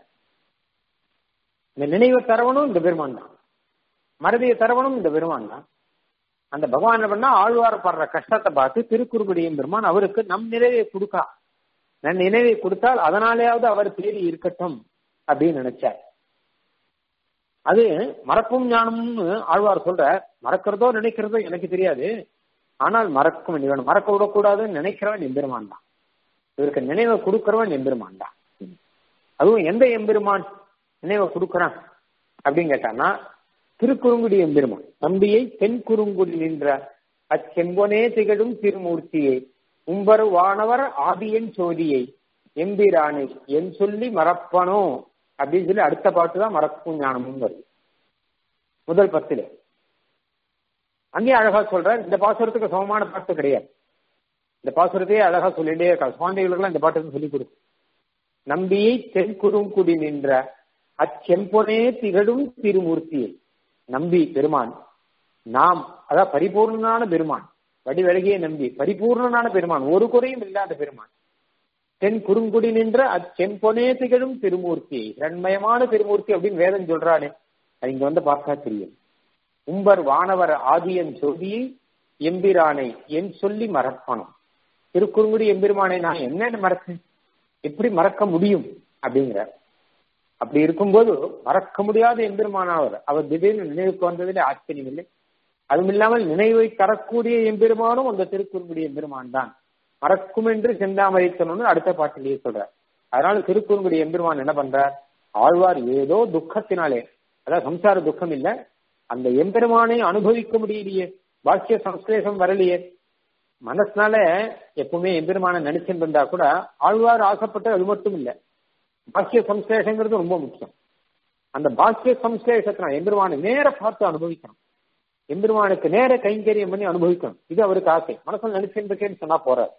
இந்த நினைவை தரவனும் இந்த பெருமான் தான் மறதியை தரவனும் இந்த பெருமான் தான் அந்த பகவான் பண்ணா ஆழ்வார் படுற கஷ்டத்தை பார்த்து திருக்குறுகுடியும் பெருமான் அவருக்கு நம் நினைவை கொடுக்கா நம் நினைவை கொடுத்தால் அதனாலேயாவது அவர் தேடி இருக்கட்டும் அப்படின்னு நினைச்சார் அது மறப்பும் ஞானம்னு ஆழ்வார் சொல்ற மறக்கிறதோ நினைக்கிறதோ எனக்கு தெரியாது ஆனால் மறக்கும் வேண்டியவன் மறக்க விடக்கூடாதுன்னு நினைக்கிறவன் எம்பெருமான் தான் இவருக்கு நினைவை கொடுக்கிறவன் எம்பெருமான் தான் அதுவும் எந்த எம்பெருமான் நினைவை கொடுக்கறான் அப்படின்னு கேட்டான்னா திருக்குறுங்குடி எம்பெருமான் தம்பியை தென் குறுங்குடி நின்ற அச்செம்பொனே திகழும் திருமூர்த்தியை உம்பர் வானவர் ஆதியன் சோதியை எம்பிரானை என் சொல்லி மறப்பனோ அப்படின்னு சொல்லி அடுத்த பாட்டு தான் மறக்கும் ஞானமும் வருது முதல் பத்துல அங்கேயும் அழகா சொல்ற இந்த பாசுரத்துக்கு சமமான பாட்டு கிடையாது இந்த பாசுரத்தையே அழகா சொல்லிட்டே இருக்காங்க சுவாமிகளுக்கெல்லாம் இந்த பாட்டுக்கு சொல்லிக் கொடுக்கும் நம்பியை தென்குறுங்குடி நின்ற அச்செம்பொனே திகழும் திருமூர்த்தியை நம்பி பெருமான் நாம் அதான் பரிபூர்ணனான பெருமான் வடிவழகிய நம்பி பரிபூர்ணனான பெருமான் ஒரு குறையும் இல்லாத பெருமான் தென் குறுங்குடி நின்ற அச்செம்பொனே திகழும் திருமூர்த்தியை இரண்மயமான திருமூர்த்தி அப்படின்னு வேதம் சொல்றானே அது இங்க வந்து பார்த்தா தெரியும் உம்பர் வானவர் ஆதியன் ஜோதியை எம்பிரானை என் சொல்லி மறப்பணும் திருக்குறுங்குடி எம்பெருமானை நான் என்னன்னு மறக்கேன் எப்படி மறக்க முடியும் அப்படிங்கிறார் அப்படி இருக்கும்போது மறக்க முடியாத எம்பெருமானவர் அவர் திடீர்னு நினைவுக்கு வந்ததிலே ஆச்சரியம் இல்லை அதுவும் இல்லாமல் நினைவை தரக்கூடிய எம்பெருமானும் அந்த திருக்குறுங்குடி எம்பெருமான் தான் மறக்கும் என்று செந்தாமரைத்தனு அடுத்த பாட்டிலேயே சொல்றார் அதனால திருக்குறுங்குடி எம்பெருமான் என்ன பண்றார் ஆழ்வார் ஏதோ துக்கத்தினாலே அதாவது சம்சார துக்கம் இல்ல அந்த எம்பெருமானை அனுபவிக்க முடியலையே பாக்கிய சம்ஸ்லேஷம் வரலையே மனசுனால எப்பவுமே எம்பெருமான நினைச்சுட்டு இருந்தா கூட ஆழ்வார் ஆசைப்பட்ட அது மட்டும் இல்ல பாக்கிய சம்ஸ்லேஷங்கிறது ரொம்ப முக்கியம் அந்த பாக்கிய சம்ஸ்லேஷத்தினால் எம்பெருமானை நேர பார்த்து அனுபவிக்கணும் எம்பெருமானுக்கு நேர கைங்கரியம் பண்ணி அனுபவிக்கணும் இது அவருக்கு ஆசை மனசுல நினைச்சுட்டு இருக்கேன்னு சொன்னா போறார்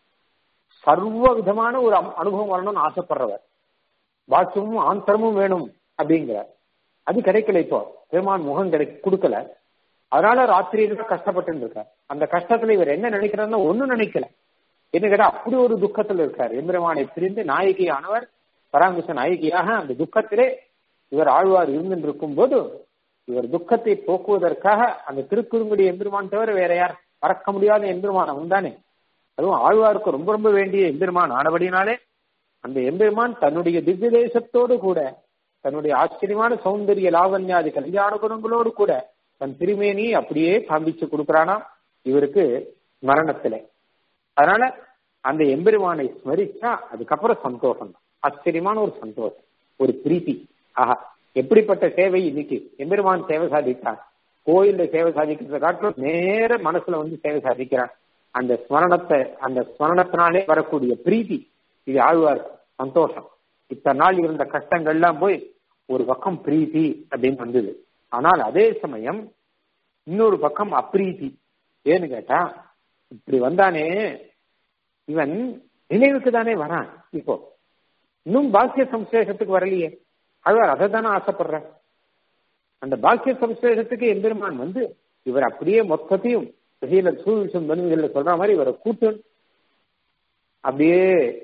சர்வ விதமான ஒரு அனுபவம் வரணும்னு ஆசைப்படுறவர் பாக்கியமும் ஆந்தரமும் வேணும் அப்படிங்கிறார் அது கிடைக்கல இப்போ பெருமான் முகம் கிடை கொடுக்கல அதனால ராத்திரியில கஷ்டப்பட்டு இருக்கார் அந்த கஷ்டத்துல இவர் என்ன நினைக்கிறாருன்னா ஒண்ணும் நினைக்கல என்ன கேட்டா அப்படி ஒரு துக்கத்துல இருக்கார் எம்பெருமானை பிரிந்து நாயகியானவர் பராமரிச நாயகியாக அந்த துக்கத்திலே இவர் ஆழ்வார் இருந்து இருக்கும் போது இவர் துக்கத்தை போக்குவதற்காக அந்த திருக்குறுங்குடி எம்பெருமான் தவிர வேற யார் மறக்க முடியாத எம்பெருமான் அவன் தானே அதுவும் ஆழ்வாருக்கு ரொம்ப ரொம்ப வேண்டிய எம்பெருமான் ஆனபடினாலே அந்த எம்பெருமான் தன்னுடைய திவ்ய தேசத்தோடு கூட தன்னுடைய ஆச்சரியமான சௌந்தரிய லாவண்யாதி கல்யாண குணங்களோடு கூட தன் திருமேனியை அப்படியே காண்பிச்சு கொடுக்கிறானா இவருக்கு மரணத்துல அதனால அந்த எம்பெருமானை ஸ்மரிச்சா அதுக்கப்புறம் சந்தோஷம் தான் ஆச்சரியமான ஒரு சந்தோஷம் ஒரு பிரீத்தி ஆஹா எப்படிப்பட்ட சேவை இன்னைக்கு எம்பெருமான் சேவை சாதித்தான் கோயில்ல சேவை சாதிக்கிறத காட்டிலும் நேர மனசுல வந்து சேவை சாதிக்கிறான் அந்த ஸ்மரணத்தை அந்த ஸ்மரணத்தினாலே வரக்கூடிய பிரீத்தி இது ஆழ்வார் சந்தோஷம் இத்தனை நாள் இருந்த கஷ்டங்கள்லாம் போய் ஒரு பக்கம் பிரீத்தி அப்படின்னு வந்தது ஆனால் அதே சமயம் இன்னொரு பக்கம் அப்ரீத்தி ஏன்னு கேட்டா இப்படி வந்தானே இவன் நினைவுக்கு தானே வரான் இப்போ இன்னும் பாக்கிய சம்சேஷத்துக்கு வரலையே அழ்வார் அதை தானே ஆசைப்படுற அந்த பாக்கிய சம்சேஷத்துக்கு எம்பெருமான் வந்து இவர் அப்படியே மொத்தத்தையும் வெளியில சூழ்விசம் பண்ணுவதில் சொல்ற மாதிரி இவரை கூட்டு அப்படியே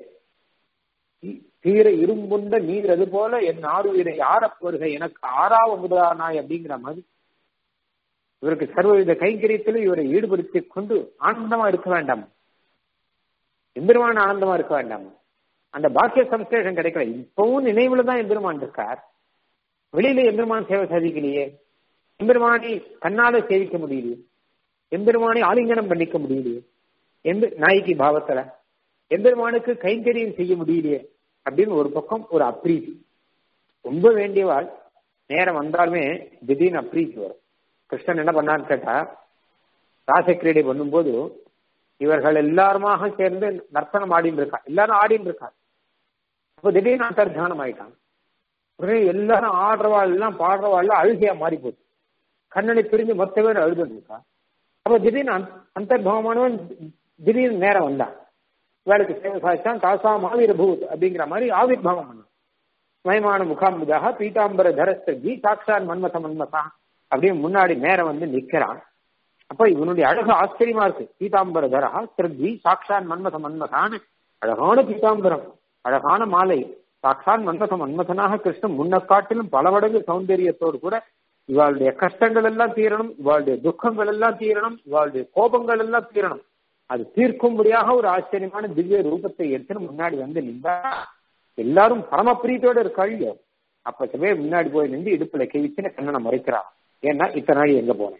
தீர இரும்புண்ட நீர் அது போல என் ஆறுயிரை ஆறப்போருக எனக்கு ஆறாவ முதலானாய் அப்படிங்கிற மாதிரி இவருக்கு சர்வவித கைங்கரியத்திலும் இவரை ஈடுபடுத்தி கொண்டு ஆனந்தமா இருக்க வேண்டாம் எம்பெருமான் ஆனந்தமா இருக்க வேண்டாம் அந்த பாக்கிய சம்சேஷம் கிடைக்கல இப்பவும் நினைவுல தான் எம்பெருமான் இருக்கார் வெளியில எம்பெருமான் சேவை சாதிக்கலையே எம்பெருமானை கண்ணால சேவிக்க முடியலையே எம்பெருமானை ஆலிங்கனம் பண்ணிக்க முடியலையே எந்த நாய்க்கு பாவத்துல எம்பெருமானுக்கு கைங்கரியம் செய்ய முடியலையே அப்படின்னு ஒரு பக்கம் ஒரு அப்ரீதி ரொம்ப வேண்டியவாள் நேரம் வந்தாலுமே திடீர்னு அப்ரீதி வரும் கிருஷ்ணன் என்ன பண்ணான்னு கேட்டா ராசக்கிரீடை பண்ணும்போது இவர்கள் எல்லாருமாக சேர்ந்து நர்த்தனம் ஆடின்னு இருக்கா எல்லாரும் ஆடின்னு இருக்கா அப்போ திடீர்னு அந்தர்தானம் ஆயிட்டான் உடனே எல்லாரும் ஆடுறவாள் எல்லாம் பாடுறவாள் அழுகையா மாறி போச்சு கண்ணனை பிரிஞ்சு மொத்த பேர் அழுதுன்னு இருக்கா அப்ப திடீர்னு அந்தர்பவமானவன் திடீர்னு நேரம் வந்தான் வேலைக்கு சேவை சாதிச்சான் காசா மாவீர பூத் அப்படிங்கிற மாதிரி ஆவிர்வாவம் பண்ணான் மயமான முகாம்புதாக பீதாம்பர தரஸ்தி சாட்சான் மன்மத மன்மதா அப்படியே முன்னாடி நேரம் வந்து நிக்கிறான் அப்ப இவனுடைய அழகு ஆச்சரியமா இருக்கு பீதாம்பர தரா திருப்தி சாட்சான் மன்மத மன்மதான்னு அழகான பீதாம்பரம் அழகான மாலை சாட்சான் மன்மத மன்மதனாக கிருஷ்ணன் முன்ன காட்டிலும் பல மடங்கு சௌந்தரியத்தோடு கூட இவாளுடைய கஷ்டங்கள் எல்லாம் தீரணும் இவாளுடைய துக்கங்கள் எல்லாம் தீரணும் இவாளுடைய கோபங்கள் எல்லாம் தீரணும் அது தீர்க்கும்படியாக ஒரு ஆச்சரியமான திவ்ய ரூபத்தை எடுத்து முன்னாடி வந்து நின்றா எல்லாரும் பரமப்பிரியத்தோட இருக்காள் அப்ப சபை முன்னாடி போய் நின்று இடுப்புல கிழிச்சுன்னு கண்ணனை மறைக்கிறான் ஏன்னா இத்தனை நாள் எங்க போனேன்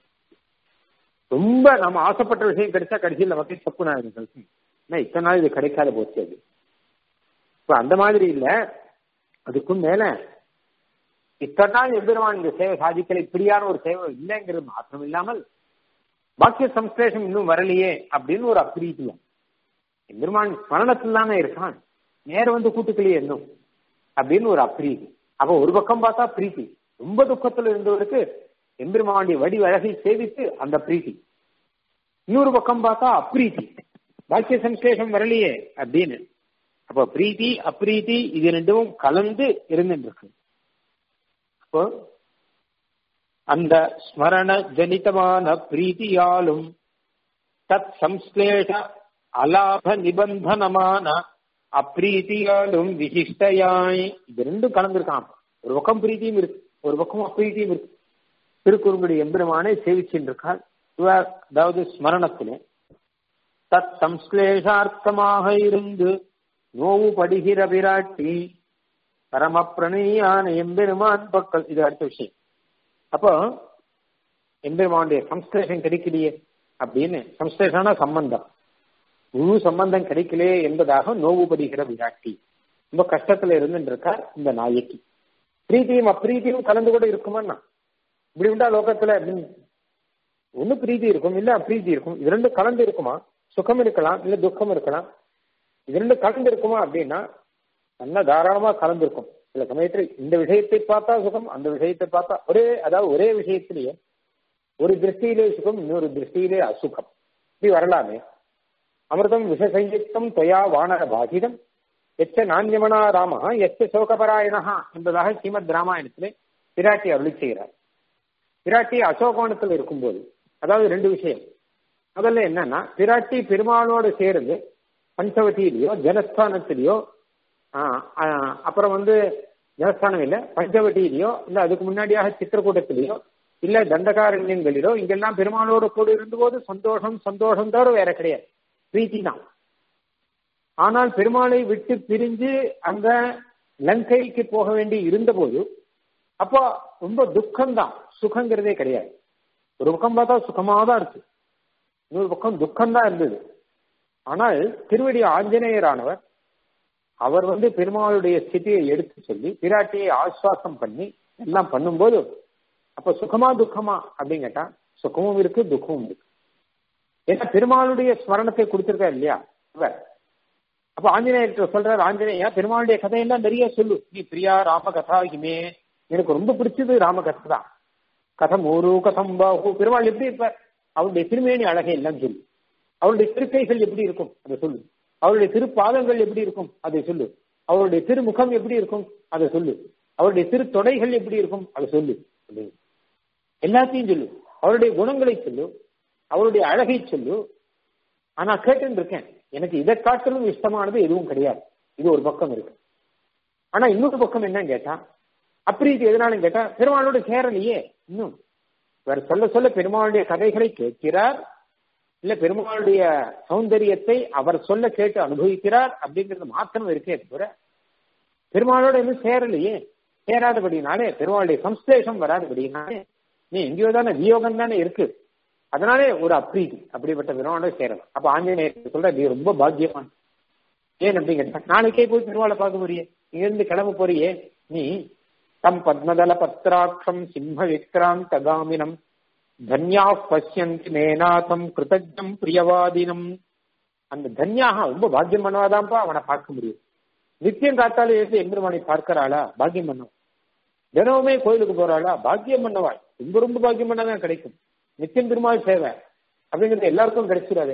ரொம்ப நம்ம ஆசைப்பட்ட விஷயம் கிடைச்சா கடைசியில் நமக்கு தப்பு நான் ஏன்னா இத்தனை நாள் இது கிடைக்காத போச்சு அது இப்ப அந்த மாதிரி இல்ல அதுக்கும் மேல இத்தனை நாள் எம்பெருமான் இந்த சேவை சாதிக்கல இப்படியான ஒரு சேவை இல்லைங்கிறது மாத்திரம் இல்லாமல் பாக்கிய சம்ஸ்லேஷம் இன்னும் வரலையே அப்படின்னு ஒரு அப்பிரீத்தியம் எம்பெருமான் ஸ்மரணத்தில் தானே இருக்கான் நேரம் வந்து கூட்டுக்கலையே இன்னும் அப்படின்னு ஒரு அப்பிரீதி அப்ப ஒரு பக்கம் பார்த்தா பிரீத்தி ரொம்ப துக்கத்துல இருந்தவருக்கு எம்பெருமானுடைய வடி அழகை சேவித்து அந்த பிரீத்தி இன்னொரு பக்கம் பார்த்தா அப்ரீத்தி பாக்கிய சம்ஸ்லேஷம் வரலையே அப்படின்னு அப்ப பிரீத்தி அப்ரீத்தி இது ரெண்டும் கலந்து இருந்துட்டு இருக்கு அப்போ அந்த ஸ்மரண ஜனிதமான பிரீத்தியாலும் தத் சம்ஸ்லேஷ அலாப நிபந்தனமான அப்ரீத்தியாலும் விசிஷ்டையாய் இது ரெண்டும் கலந்துருக்கான் ஒரு பக்கம் பிரீத்தியும் இருக்கு ஒரு பக்கம் அப்ரீத்தியும் இருக்கு திருக்குறுங்குடி எம்பெருமானை சேவிச்சுட்டு இருக்கார் இவர் அதாவது ஸ்மரணத்திலே தத் சம்ஸ்லேஷார்த்தமாக இருந்து நோவு படுகிற பிராட்டி பரம பிரணயான எம்பெருமான் பக்கல் இது அடுத்த விஷயம் அப்போ எம்பெருமானுடைய சம்ஸ்லேஷம் கிடைக்கலையே அப்படின்னு சம்ஸ்லேஷனா சம்பந்தம் முழு சம்பந்தம் கிடைக்கலையே என்பதாக நோவுபடுகிற விராட்டி ரொம்ப கஷ்டத்துல இருந்துட்டு இருக்கார் இந்த நாயக்கி பிரீத்தியும் அப்பிரீத்தியும் கலந்து கூட இருக்குமாண்ணா இப்படி உண்டா லோகத்துல ஒண்ணு பிரீதி இருக்கும் இல்ல அப்பிரீதி இருக்கும் இது ரெண்டும் கலந்து இருக்குமா சுகம் இருக்கலாம் இல்ல துக்கம் இருக்கலாம் இது ரெண்டும் கலந்து இருக்குமா அப்படின்னா நல்லா தாராளமா கலந்துருக்கும் சில சமயத்துல இந்த விஷயத்தை பார்த்தா சுகம் அந்த விஷயத்தை பார்த்தா ஒரே அதாவது ஒரே விஷயத்திலேயே ஒரு திருஷ்டியிலே சுகம் இன்னொரு திருஷ்டியிலே அசுகம் இப்படி வரலாமே அமிர்தம் விஷசயுக்தம் தொயா வானர பாதிதம் எச்ச நான்யமனா ராம எச்ச சோகபராயணா என்பதாக ஸ்ரீமத் ராமாயணத்திலே பிராட்டி அருளி செய்கிறார் பிராட்டி அசோகவனத்தில் இருக்கும்போது அதாவது ரெண்டு விஷயம் முதல்ல என்னன்னா பிராட்டி பெருமாளோடு சேர்ந்து பஞ்சவட்டியிலேயோ ஜனஸ்தானத்திலேயோ அப்புறம் வந்து ஜனஸ்தானம் இல்ல பஞ்சவட்டியிலேயோ இல்ல அதுக்கு முன்னாடியாக சித்திரக்கூட்டத்திலேயோ இல்ல தண்டகாரண்யங்களிலோ இங்கெல்லாம் பெருமாளோடு கூட இருந்தபோது சந்தோஷம் சந்தோஷம் தவிர வேற கிடையாது பிரீத்தி தான் ஆனால் பெருமாளை விட்டு பிரிஞ்சு அங்க லங்கைக்கு போக வேண்டி இருந்தபோது அப்போ ரொம்ப துக்கம்தான் சுகங்கிறதே கிடையாது ஒரு பக்கம் பார்த்தா சுகமாக தான் இருக்கு இன்னொரு பக்கம் துக்கம்தான் இருந்தது ஆனால் திருவடி ஆஞ்சநேயரானவர் அவர் வந்து பெருமாளுடைய ஸ்திதியை எடுத்து சொல்லி பிராட்டியை ஆஸ்வாசம் பண்ணி எல்லாம் பண்ணும்போது அப்ப சுகமா துக்கமா அப்படின்னு கேட்டா சுகமும் இருக்கு துக்கமும் இருக்கு ஏன்னா பெருமாளுடைய ஸ்மரணத்தை கொடுத்திருக்காரு இல்லையா அவர் அப்ப ஆஞ்சநேயர் சொல்றாரு ஆஞ்சநேயா பெருமாளுடைய கதையெல்லாம் நிறைய சொல்லு நீ பிரியா ராம கதாகிமே எனக்கு ரொம்ப பிடிச்சது ராம கதை தான் கதம் ஒரு கதம் பாகு பெருமாள் எப்படி இருப்பார் அவருடைய திருமேனி அழகை எல்லாம் சொல்லு அவருடைய திருக்கைகள் எப்படி இருக்கும் அதை சொல்லு அவருடைய திருப்பாதங்கள் எப்படி இருக்கும் அதை சொல்லு அவருடைய திருமுகம் எப்படி இருக்கும் அதை சொல்லு அவருடைய திரு தொடைகள் எப்படி இருக்கும் அதை சொல்லு அப்படின்னு எல்லாத்தையும் சொல்லு அவருடைய குணங்களை சொல்லு அவருடைய அழகை சொல்லு ஆனா கேட்டு இருக்கேன் எனக்கு இதை காட்டிலும் இஷ்டமானது எதுவும் கிடையாது இது ஒரு பக்கம் இருக்கு ஆனா இன்னொரு பக்கம் என்னன்னு கேட்டா அப்பிரீதி எதனாலும் கேட்டா பெருமாளோட சேரலையே இன்னும் இவர் சொல்ல சொல்ல பெருமாளுடைய கதைகளை கேட்கிறார் இல்ல பெருமாளுடைய சௌந்தரியத்தை அவர் சொல்ல கேட்டு அனுபவிக்கிறார் அப்படிங்கிறது மாத்திரம் இருக்கே தவிர பெருமாளோட இன்னும் சேரலையே சேராதபடினாலே பெருமாளுடைய சம்ஸ்லேஷம் வராதபடினாலே நீ எங்கேயோ தானே வியோகம் தானே இருக்கு அதனாலே ஒரு அப்ரீதி அப்படிப்பட்ட பெருமாளோட சேரலாம் அப்ப ஆஞ்சநேயர் சொல்ற நீ ரொம்ப பாக்கியமான் ஏன் அப்படின்னு கேட்டா நாளைக்கே போய் பெருமாளை பார்க்க போறியே இங்க இருந்து கிளம்ப போறியே நீ தம் பத்மதல பத்ராட்சம் சிம்ம விக்ராந்த காமினம் தன்யா பசியந்தி மேனாதம் கிருதஜம் பிரியவாதினம் அந்த தன்யாக ரொம்ப பாக்கியம் பண்ணவாதான்ப்பா அவனை பார்க்க முடியும் நித்தியம் காத்தாலே எழுந்து எம்பெருமானை பார்க்கிறாளா பாக்கியம் பண்ணும் தினமுமே கோயிலுக்கு போறாளா பாக்கியம் பண்ணவாள் ரொம்ப ரொம்ப பாக்கியம் பண்ணாதான் கிடைக்கும் நித்தியம் பெருமாள் சேவை அப்படிங்கிறது எல்லாருக்கும் கிடைச்சிடாது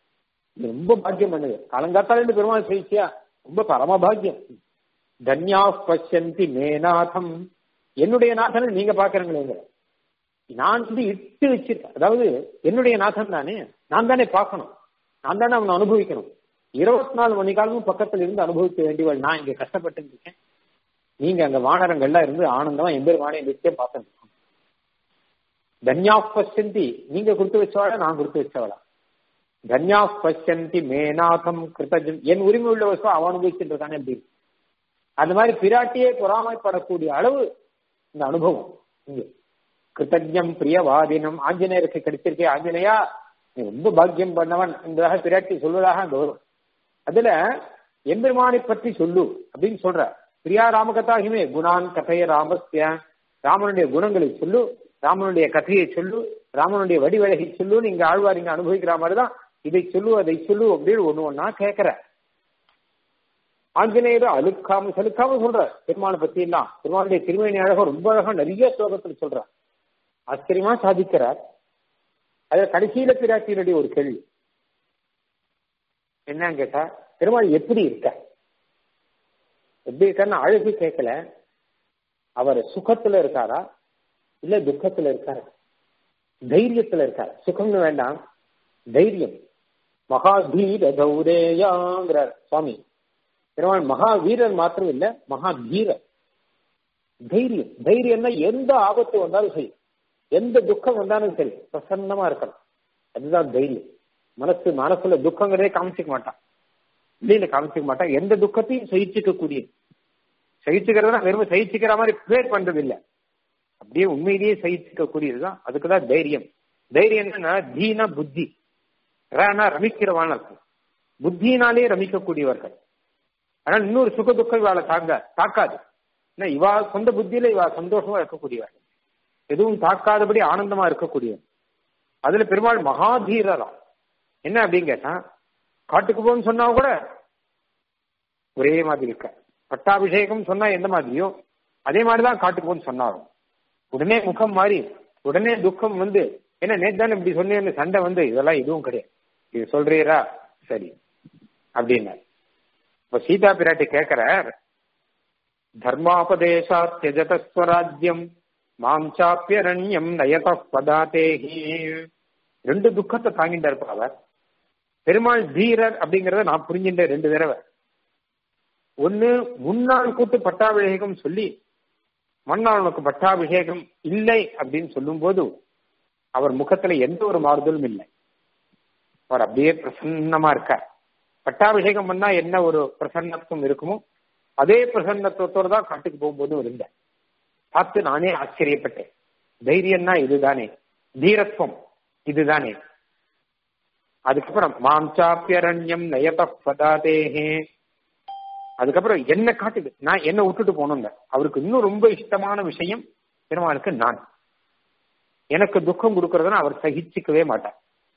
ரொம்ப பாக்கியம் பண்ணுது காலங்காத்தால பெருமாள் செய்ச்சியா ரொம்ப பரம பாக்கியம் தன்யா பசியந்தி மேநாதம் என்னுடைய நாதனை நீங்க பாக்குறீங்களேங்க நான் வந்து இட்டு வச்சிருக்கேன் அதாவது என்னுடைய நாதன் தானே நான் தானே பார்க்கணும் நான் தானே அவனை அனுபவிக்கணும் இருபத்தி நாலு மணி காலமும் பக்கத்துல இருந்து அனுபவிக்க வேண்டியவள் நான் இங்க கஷ்டப்பட்டு இருக்கேன் நீங்க அங்க வானரங்கள்லாம் இருந்து ஆனந்தமா எம்பெருமானை நித்தியம் பார்த்துட்டு இருக்கோம் தன்யா பசந்தி நீங்க கொடுத்து வச்சவாளா நான் கொடுத்து வச்சவளா தன்யா பசந்தி மேநாதம் கிருத்தஜம் என் உரிமை உள்ள வசம் அவன் அனுபவிச்சுட்டு இருக்கானே எப்படி அந்த மாதிரி பிராட்டியே பொறாமைப்படக்கூடிய அளவு இந்த அனுபவம் இங்க கிருத்தஜம் பிரியவாதினம் ஆஞ்சநேயருக்கு கிடைச்சிருக்கே ஆஞ்சநேயா நீ ரொம்ப பாக்கியம் பண்ணவன் என்பதாக பிராட்டி சொல்வதாக அந்த வரும் அதுல எம்பெருமானை பற்றி சொல்லு அப்படின்னு சொல்ற பிரியா ராமகதாகிமே குணான் கதைய ராமஸ்ய ராமனுடைய குணங்களை சொல்லு ராமனுடைய கதையை சொல்லு ராமனுடைய வடிவழகை சொல்லு நீங்க ஆழ்வார் இங்க அனுபவிக்கிற மாதிரிதான் இதை சொல்லு அதை சொல்லு அப்படின்னு ஒண்ணு ஒன்னா கேட்கிற ஆஞ்சநேயர் அழுக்காம சலுக்காம சொல்ற பெருமானை பத்தி எல்லாம் பெருமானுடைய திருமணி அழகம் ரொம்ப அழகா நிறைய ஸ்லோகத்துல சொல்ற ஆச்சரியமா சாதிக்கிறார் அத கடைசியில பிராட்டியினுடைய ஒரு கேள்வி என்னன்னு கேட்டா பெருமாள் எப்படி இருக்க எப்படி இருக்காருன்னு அழகு கேட்கல அவர் சுகத்துல இருக்காரா இல்ல துக்கத்துல இருக்காரா தைரியத்துல இருக்காரு சுகம்னு வேண்டாம் தைரியம் மகாதீர கௌரேயாங்கிறார் சுவாமி பெருமாள் மகா வீரர் மாத்திரம் இல்ல மகா தீரர் தைரியம் தைரியம்னா எந்த ஆபத்து வந்தாலும் சரி எந்த துக்கம் வந்தாலும் சரி பிரசன்னமா இருக்கணும் அதுதான் தைரியம் மனசு மனசுல துக்கங்கிறதே காமிச்சிக்க மாட்டான் வெளியில காமிச்சிக்க மாட்டான் எந்த துக்கத்தையும் சகிச்சுக்க கூடிய சகிச்சுக்கிறதுனா வெறும் சகிச்சுக்கிற மாதிரி பேர் பண்றது இல்ல அப்படியே உண்மையிலேயே சகிச்சுக்க கூடியதுதான் அதுக்குதான் தைரியம் தைரியம் என்னன்னா தீனா புத்தி ரானா ரமிக்கிறவான் அர்த்தம் புத்தியினாலே ரமிக்கக்கூடியவர்கள் ஆனால் இன்னொரு சுக துக்கம் இவாளை தாங்க தாக்காது ஏன்னா இவா சொந்த புத்தியில இவா சந்தோஷமா இருக்கக்கூடியவர்கள் எதுவும் தாக்காதபடி ஆனந்தமா இருக்கக்கூடியவன் அதுல பெருமாள் மகாதீரரா என்ன அப்படின்னு கேட்டா காட்டுக்கு போன்னு சொன்னா கூட ஒரே மாதிரி இருக்க பட்டாபிஷேகம் சொன்னா எந்த மாதிரியோ அதே மாதிரிதான் காட்டுக்கு போன்னு சொன்னாரும் உடனே முகம் மாறி உடனே துக்கம் வந்து என்ன நேத்து தானே இப்படி சொன்னேன்னு சண்டை வந்து இதெல்லாம் எதுவும் கிடையாது இது சொல்றீரா சரி அப்படின்னா இப்ப சீதா பிராட்டி கேட்கிறார் தர்மாபதேசா தியஜதஸ்வராஜ்யம் மாம் சாப்பியரண்யம் நயத பதாதேஹி ரெண்டு துக்கத்தை தாங்கிட்டு இருப்பா அவர் பெருமாள் தீரர் அப்படிங்கறத நான் புரிஞ்சுட்டேன் ரெண்டு தடவை ஒன்னு முன்னாள் கூட்டு பட்டாபிஷேகம் சொல்லி மன்னால் உனக்கு பட்டாபிஷேகம் இல்லை அப்படின்னு சொல்லும் போது அவர் முகத்துல எந்த ஒரு மாறுதலும் இல்லை அவர் அப்படியே பிரசன்னமா இருக்கார் பட்டாபிஷேகம் பண்ணா என்ன ஒரு பிரசன்னத்துவம் இருக்குமோ அதே பிரசன்னத்துவத்தோடு தான் காட்டுக்கு போகும்போதும் இருந்தேன் பார்த்து நானே ஆச்சரியப்பட்டேன் தைரியம்னா இதுதானே தீரத்துவம் இதுதானே அதுக்கப்புறம் மாம்சாப்பியரண்யம் நயத பதாதேஹே அதுக்கப்புறம் என்ன காட்டுது நான் என்ன விட்டுட்டு போனோங்க அவருக்கு இன்னும் ரொம்ப இஷ்டமான விஷயம் பெருமாளுக்கு நான் எனக்கு துக்கம் கொடுக்கறதுன்னா அவர் சகிச்சுக்கவே மாட்டார்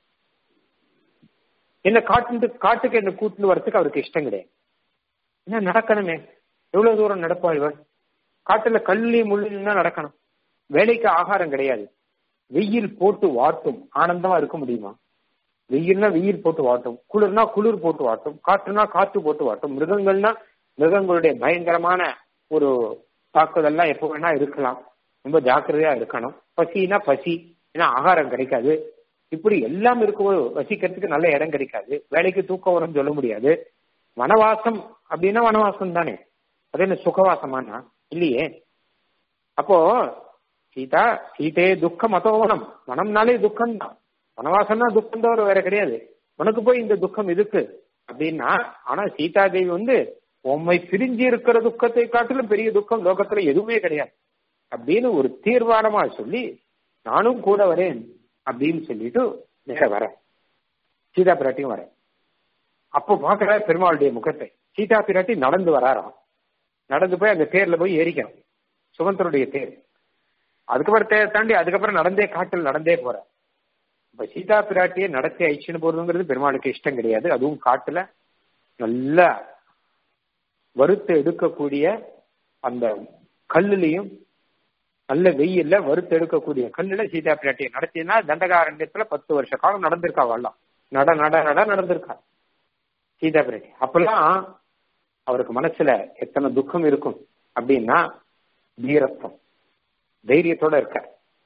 என்ன காட்டு காட்டுக்கு என்ன கூட்டு வரத்துக்கு அவருக்கு இஷ்டம் கிடையாது என்ன நடக்கணுமே எவ்வளவு தூரம் நடப்பா இவர் காட்டுல கல்லி முள்ளினா நடக்கணும் வேலைக்கு ஆகாரம் கிடையாது வெயில் போட்டு வாட்டும் ஆனந்தமா இருக்க முடியுமா வெயில்னா வெயில் போட்டு வாட்டும் குளிர்னா குளிர் போட்டு வாட்டும் காற்றுனா காற்று போட்டு வாட்டும் மிருகங்கள்னா மிருகங்களுடைய பயங்கரமான ஒரு தாக்குதல்லாம் எப்போ வேணா இருக்கலாம் ரொம்ப ஜாக்கிரதையா இருக்கணும் பசினா பசி ஏன்னா ஆகாரம் கிடைக்காது இப்படி எல்லாம் இருக்கும்போது வசிக்கிறதுக்கு நல்ல இடம் கிடைக்காது வேலைக்கு தூக்கம் வரும்னு சொல்ல முடியாது வனவாசம் அப்படின்னா வனவாசம் தானே அது என்ன சுகவாசமானா இல்லையே அப்போ சீதா சீதே துக்கம் மதோவனம் வனம்னாலே துக்கம் தான் வனவாசம்னா துக்கம் தவிர வேற கிடையாது உனக்கு போய் இந்த துக்கம் இருக்கு அப்படின்னா ஆனா சீதா தேவி வந்து உண்மை பிரிஞ்சு இருக்கிற துக்கத்தை காட்டிலும் பெரிய துக்கம் லோகத்துல எதுவுமே கிடையாது அப்படின்னு ஒரு தீர்மானமா சொல்லி நானும் கூட வரேன் அப்படின்னு சொல்லிட்டு நேர வரேன் சீதா பிராட்டியும் வரேன் அப்போ பாக்குற பெருமாளுடைய முகத்தை சீதா பிராட்டி நடந்து வராராம் நடந்து போய் அந்த தேர்ல போய் ஏறிக்கணும் சுமந்தருடைய தேர் அதுக்கப்புறம் தேர் தாண்டி அதுக்கப்புறம் நடந்தே காட்டில் நடந்தே போற இப்ப சீதா பிராட்டியை நடத்தி அழிச்சுன்னு போறதுங்கிறது பெருமாளுக்கு இஷ்டம் கிடையாது அதுவும் காட்டுல நல்ல வறுத்து எடுக்கக்கூடிய அந்த கல்லுலையும் நல்ல வெயில்ல வறுத்து எடுக்கக்கூடிய கல்லுல சீதா பிராட்டியை நடத்தினா தண்டகாரண்யத்துல பத்து வருஷ காலம் நடந்திருக்கா வரலாம் நட நட நட நடந்திருக்கா சீதா பிராட்டி அப்பெல்லாம் அவருக்கு மனசுல எத்தனை துக்கம் இருக்கும் அப்படின்னா வீரத்துவம் தைரியத்தோட இருக்க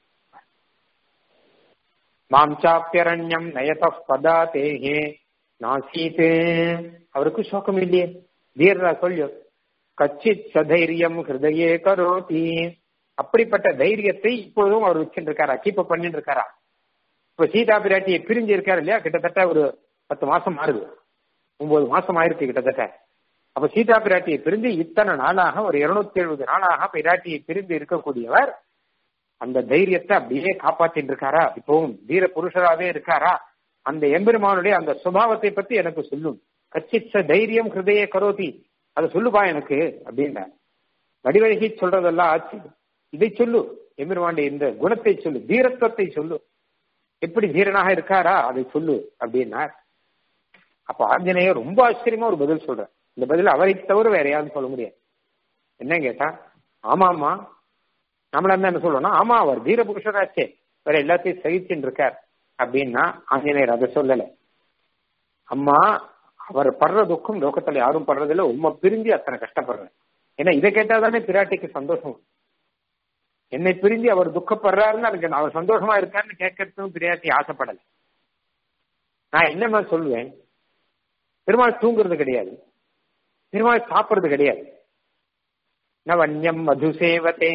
மாம் சாப்பியரண்யம் நயத பதா தேகே நாசீதே அவருக்கு சோகம் இல்லையே வீரரா சொல்லியோ கச்சித் சதைரியம் ஹிருதயே கரோதி அப்படிப்பட்ட தைரியத்தை இப்பொழுதும் அவர் வச்சுட்டு இருக்காரா கீப் பண்ணிட்டு இருக்காரா இப்ப சீதா பிராட்டியை பிரிஞ்சு இருக்காரு இல்லையா கிட்டத்தட்ட ஒரு பத்து மாசம் ஆறுது ஒன்பது மாசம் ஆயிருக்கு கிட்டத்தட்ட அப்ப சீதா பிராட்டியை பிரிந்து இத்தனை நாளாக ஒரு இருநூத்தி எழுபது நாளாக பிராட்டியை பிரிந்து இருக்கக்கூடியவர் அந்த தைரியத்தை அப்படியே காப்பாத்தின்னு இருக்காரா இப்பவும் வீர புருஷராவே இருக்காரா அந்த எம்பெருமானுடைய அந்த சுபாவத்தை பத்தி எனக்கு சொல்லும் கச்சிச்ச தைரியம் ஹிருதய கரோதி அதை சொல்லுப்பா எனக்கு அப்படின்னா வடிவழகி சொல்றதெல்லாம் ஆச்சு இதை சொல்லு எம்பெருமானுடைய இந்த குணத்தை சொல்லு தீரத்துவத்தை சொல்லு எப்படி தீரனாக இருக்காரா அதை சொல்லு அப்படின்னா அப்ப ஆஞ்சநேயர் ரொம்ப ஆச்சரியமா ஒரு பதில் சொல்ற இந்த பதில் அவரை தவிர வேற யாரும் சொல்ல முடியாது என்ன கேட்டா ஆமாமா நம்மள என்ன சொல்லணும் ஆமா அவர் தீர புருஷராச்சே வேற எல்லாத்தையும் சகிச்சுட்டு இருக்கார் அப்படின்னா ஆஞ்சநேயர் அதை சொல்லல அம்மா அவர் படுற துக்கம் லோகத்துல யாரும் படுறதில்ல உண்மை பிரிஞ்சு அத்தனை கஷ்டப்படுறேன் ஏன்னா இதை கேட்டாதானே பிராட்டிக்கு சந்தோஷம் என்னை பிரிஞ்சு அவர் துக்கப்படுறாருன்னு அதுக்கு அவர் சந்தோஷமா இருக்காருன்னு கேட்கறதுக்கும் பிரியாட்டி ஆசைப்படல நான் என்னமா சொல்லுவேன் பெருமாள் தூங்குறது கிடையாது பெருமாள் சாப்பிடுறது கிடையாது நவன்யம் மது சேவத்தே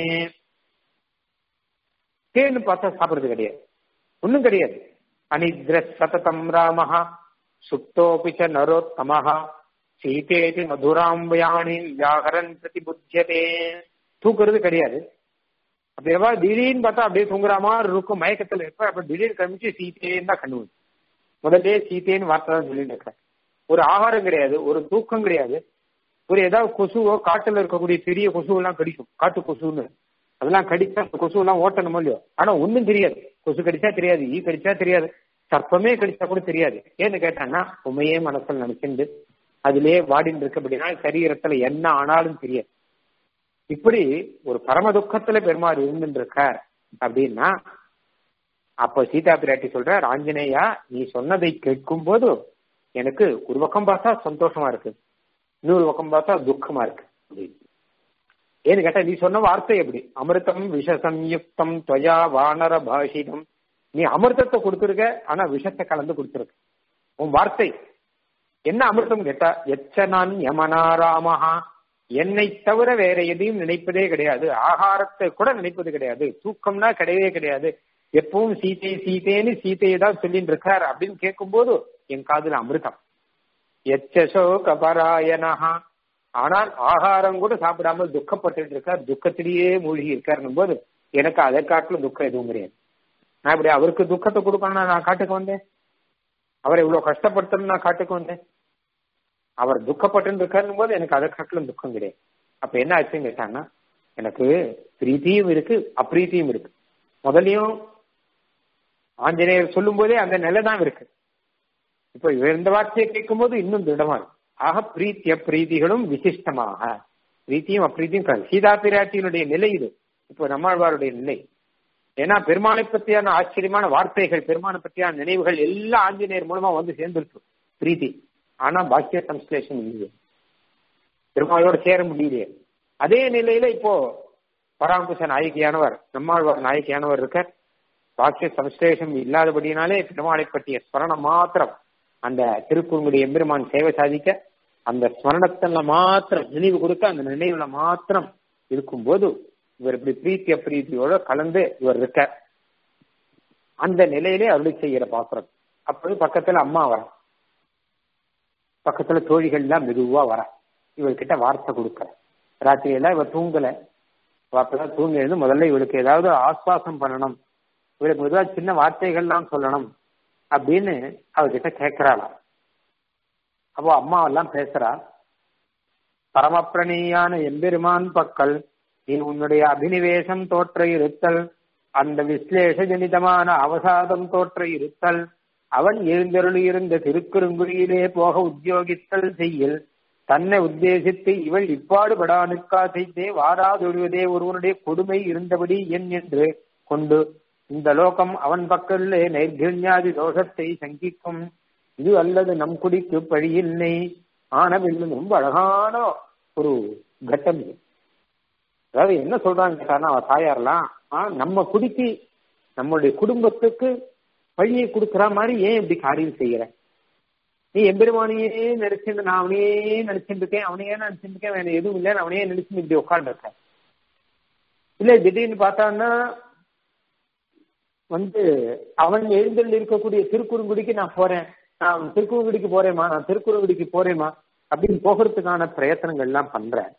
தேன்னு பார்த்தா சாப்பிடுறது கிடையாது ஒன்றும் கிடையாது அனித்ர சததம் ராமஹா சுப்தோபிச்ச நரோத்தமஹா சீதேதி மதுராம்பயானி வியாகரன் பிரதிபுத்தியதே தூக்குறது கிடையாது அப்ப எவ்வளவு திடீர்னு பார்த்தா அப்படியே தூங்குற மாதிரி இருக்கும் மயக்கத்துல இருப்ப அப்ப திடீர்னு கமிச்சு சீத்தேன்னு தான் கண்ணு வருது. முதல்ல சீத்தேன்னு வார்த்தை தான் சொல்லிட்டு இருக்கேன் ஒரு ஆகாரம் கிடையாது ஒரு தூக்கம் கிடையாது ஒரு ஏதாவது கொசுவோ காட்டுல இருக்கக்கூடிய பெரிய கொசு எல்லாம் கடிக்கும் காட்டு கொசுன்னு அதெல்லாம் கடிச்சா அந்த கொசு எல்லாம் ஓட்டணுமோ இல்லையோ ஆனா ஒண்ணும் தெரியாது கொசு கடிச்சா தெரியாது ஈ கடிச்சா தெரியாது சர்ப்பமே கடிச்சா கூட தெரியாது ஏன்னு கேட்டான்னா உண்மையே மனசுல நினைச்சிருந்து அதிலே வாடின்னு இருக்கபடினா சரீரத்துல என்ன ஆனாலும் தெரியாது இப்படி ஒரு பரம துக்கத்துல பெருமாள் இருந்துட்டு இருக்கார் அப்படின்னா அப்ப சீதா பிராட்டி சொல்ற ஆஞ்சநேயா நீ சொன்னதை கேட்கும் போது எனக்கு ஒரு பக்கம் பார்த்தா சந்தோஷமா இருக்கு இன்னொரு பக்கம் பார்த்தா துக்கமா இருக்கு அப்படின்னு ஏன்னு கேட்டா நீ சொன்ன வார்த்தை எப்படி அமிர்தம் விஷசம்யுக்தம் துவயா வானர பாஷிதம் நீ அமிர்தத்தை கொடுத்துருக்க ஆனா விஷத்தை கலந்து கொடுத்துருக்க உன் வார்த்தை என்ன அமிர்தம் கேட்டா எச்சனான் யமனாராமஹா என்னை தவிர வேற எதையும் நினைப்பதே கிடையாது ஆகாரத்தை கூட நினைப்பது கிடையாது தூக்கம்னா கிடையவே கிடையாது எப்பவும் சீதை சீதேன்னு சீதையை தான் சொல்லிட்டு இருக்கார் அப்படின்னு கேட்கும்போது என் காதுல அமிர்தம் எச்சசோ கபராயனஹா ஆனால் ஆகாரம் கூட சாப்பிடாமல் துக்கப்பட்டு இருக்கார் துக்கத்திலேயே மூழ்கி இருக்காருன்னும் போது எனக்கு அதை காட்டிலும் துக்கம் எதுவும் கிடையாது நான் இப்படி அவருக்கு துக்கத்தை கொடுக்கணும் நான் காட்டுக்கு வந்தேன் அவரை இவ்வளவு கஷ்டப்படுத்தணும் நான் காட்டுக்கு வந்தேன் அவர் துக்கப்பட்டு இருக்காருன்னு போது எனக்கு அதை காட்டிலும் துக்கம் கிடையாது அப்ப என்ன ஆச்சுன்னு கேட்டாங்கன்னா எனக்கு பிரீத்தியும் இருக்கு அப்ரீத்தியும் இருக்கு முதலையும் ஆஞ்சநேயர் சொல்லும் போதே அந்த நிலை தான் இருக்கு இப்ப இந்த வார்த்தையை கேட்கும் போது இன்னும் திடமா இருக்கு ஆக பிரீத்திய பிரீதிகளும் விசிஷ்டமாக பிரீத்தியும் அப்ரீத்தியும் கலந்து. சீதா பிராட்டியினுடைய நிலை இது இப்போ நம்மாழ்வாருடைய நிலை ஏன்னா பெருமானை பற்றியான ஆச்சரியமான வார்த்தைகள் பெருமானை பற்றியான நினைவுகள் எல்லாம் ஆஞ்சநேயர் மூலமா வந்து சேர்ந்துருக்கு பிரீத்தி ஆனா பாக்கிய சம்ஸ்லேஷன் இல்லையே பெருமாளோட சேர முடியலையே அதே நிலையில இப்போ பராங்குச நாயகியானவர் நம்மாழ்வார் நாயகியானவர் இருக்கார் பாக்கிய சம்ஸ்லேஷம் இல்லாதபடினாலே பெருமாளை பற்றிய ஸ்மரணம் மாத்திரம் அந்த திருக்குறுங்குடி எம்பெருமான் சேவை சாதிக்க அந்த ஸ்மரணத்துல மாத்திரம் நினைவு கொடுக்க அந்த நினைவுல மாத்திரம் இருக்கும்போது இவர் இப்படி பிரீத்தி அப்பிரீத்தியோட கலந்து இவர் இருக்கார் அந்த நிலையிலே அருளி செய்கிற பாக்குறது அப்போது பக்கத்துல அம்மா வர பக்கத்துல தோழிகள் எல்லாம் மெதுவா வர இவர்கிட்ட வார்த்தை கொடுக்கற ராத்திரி எல்லாம் இவர் தூங்கல அப்பதான் தூங்கி எழுந்து முதல்ல இவளுக்கு ஏதாவது ஆஸ்வாசம் பண்ணணும் இவளுக்கு மெதுவா சின்ன வார்த்தைகள்லாம் சொல்லணும் அப்படின்னு அவர்கிட்ட கேட்கிறாளாம் அப்போ அம்மா எல்லாம் பேசுறா பரமப்பிரணியான எம்பெருமான் பக்கல் நீ உன்னுடைய அபினிவேசம் தோற்ற இருத்தல் அந்த விஸ்லேஷ ஜனிதமான அவசாதம் தோற்ற இருத்தல் அவன் எழுந்தருளியிருந்த திருக்குறுங்குடியிலே போக உத்தியோகித்தல் செய்யில் தன்னை உத்தேசித்து இவள் இப்பாடுபடானுக்கா செய்தே வாராதொழுவதே ஒருவனுடைய கொடுமை இருந்தபடி என் என்று கொண்டு இந்த லோகம் அவன் பக்கல்லே நைர்கண்யாதி தோஷத்தை சங்கிக்கும் இது அல்லது நம் குடிக்கு பழியில்லை ஆனவில்லை ரொம்ப அழகான ஒரு கட்டம் இது அதாவது என்ன சொல்றாங்க கேட்டானா அவ தாயாரெல்லாம் ஆ, நம்ம குடிக்கு நம்மளுடைய குடும்பத்துக்கு பழியை கொடுக்கிற மாதிரி ஏன் இப்படி காரியம் செய்யற நீ எம்பெருமானையே நினைச்சிட்டு நான் அவனையே நினைச்சிட்டு இருக்கேன் அவனையே நினைச்சிட்டு இருக்கேன் வேற எதுவும் இல்லை நான் அவனையே நினைச்சு இப்படி உட்கார்ந்து இருக்கேன் இல்ல திடீர்னு பார்த்தான்னா வந்து அவன் எழுந்தல் இருக்கக்கூடிய திருக்குறுங்குடிக்கு நான் போறேன் நான் திருக்குறுங்குடிக்கு போறேமா நான் திருக்குறுங்குடிக்கு போறேமா அப்படின்னு போகிறதுக்கான பிரயத்தனங்கள் எல்லாம் பண்றேன்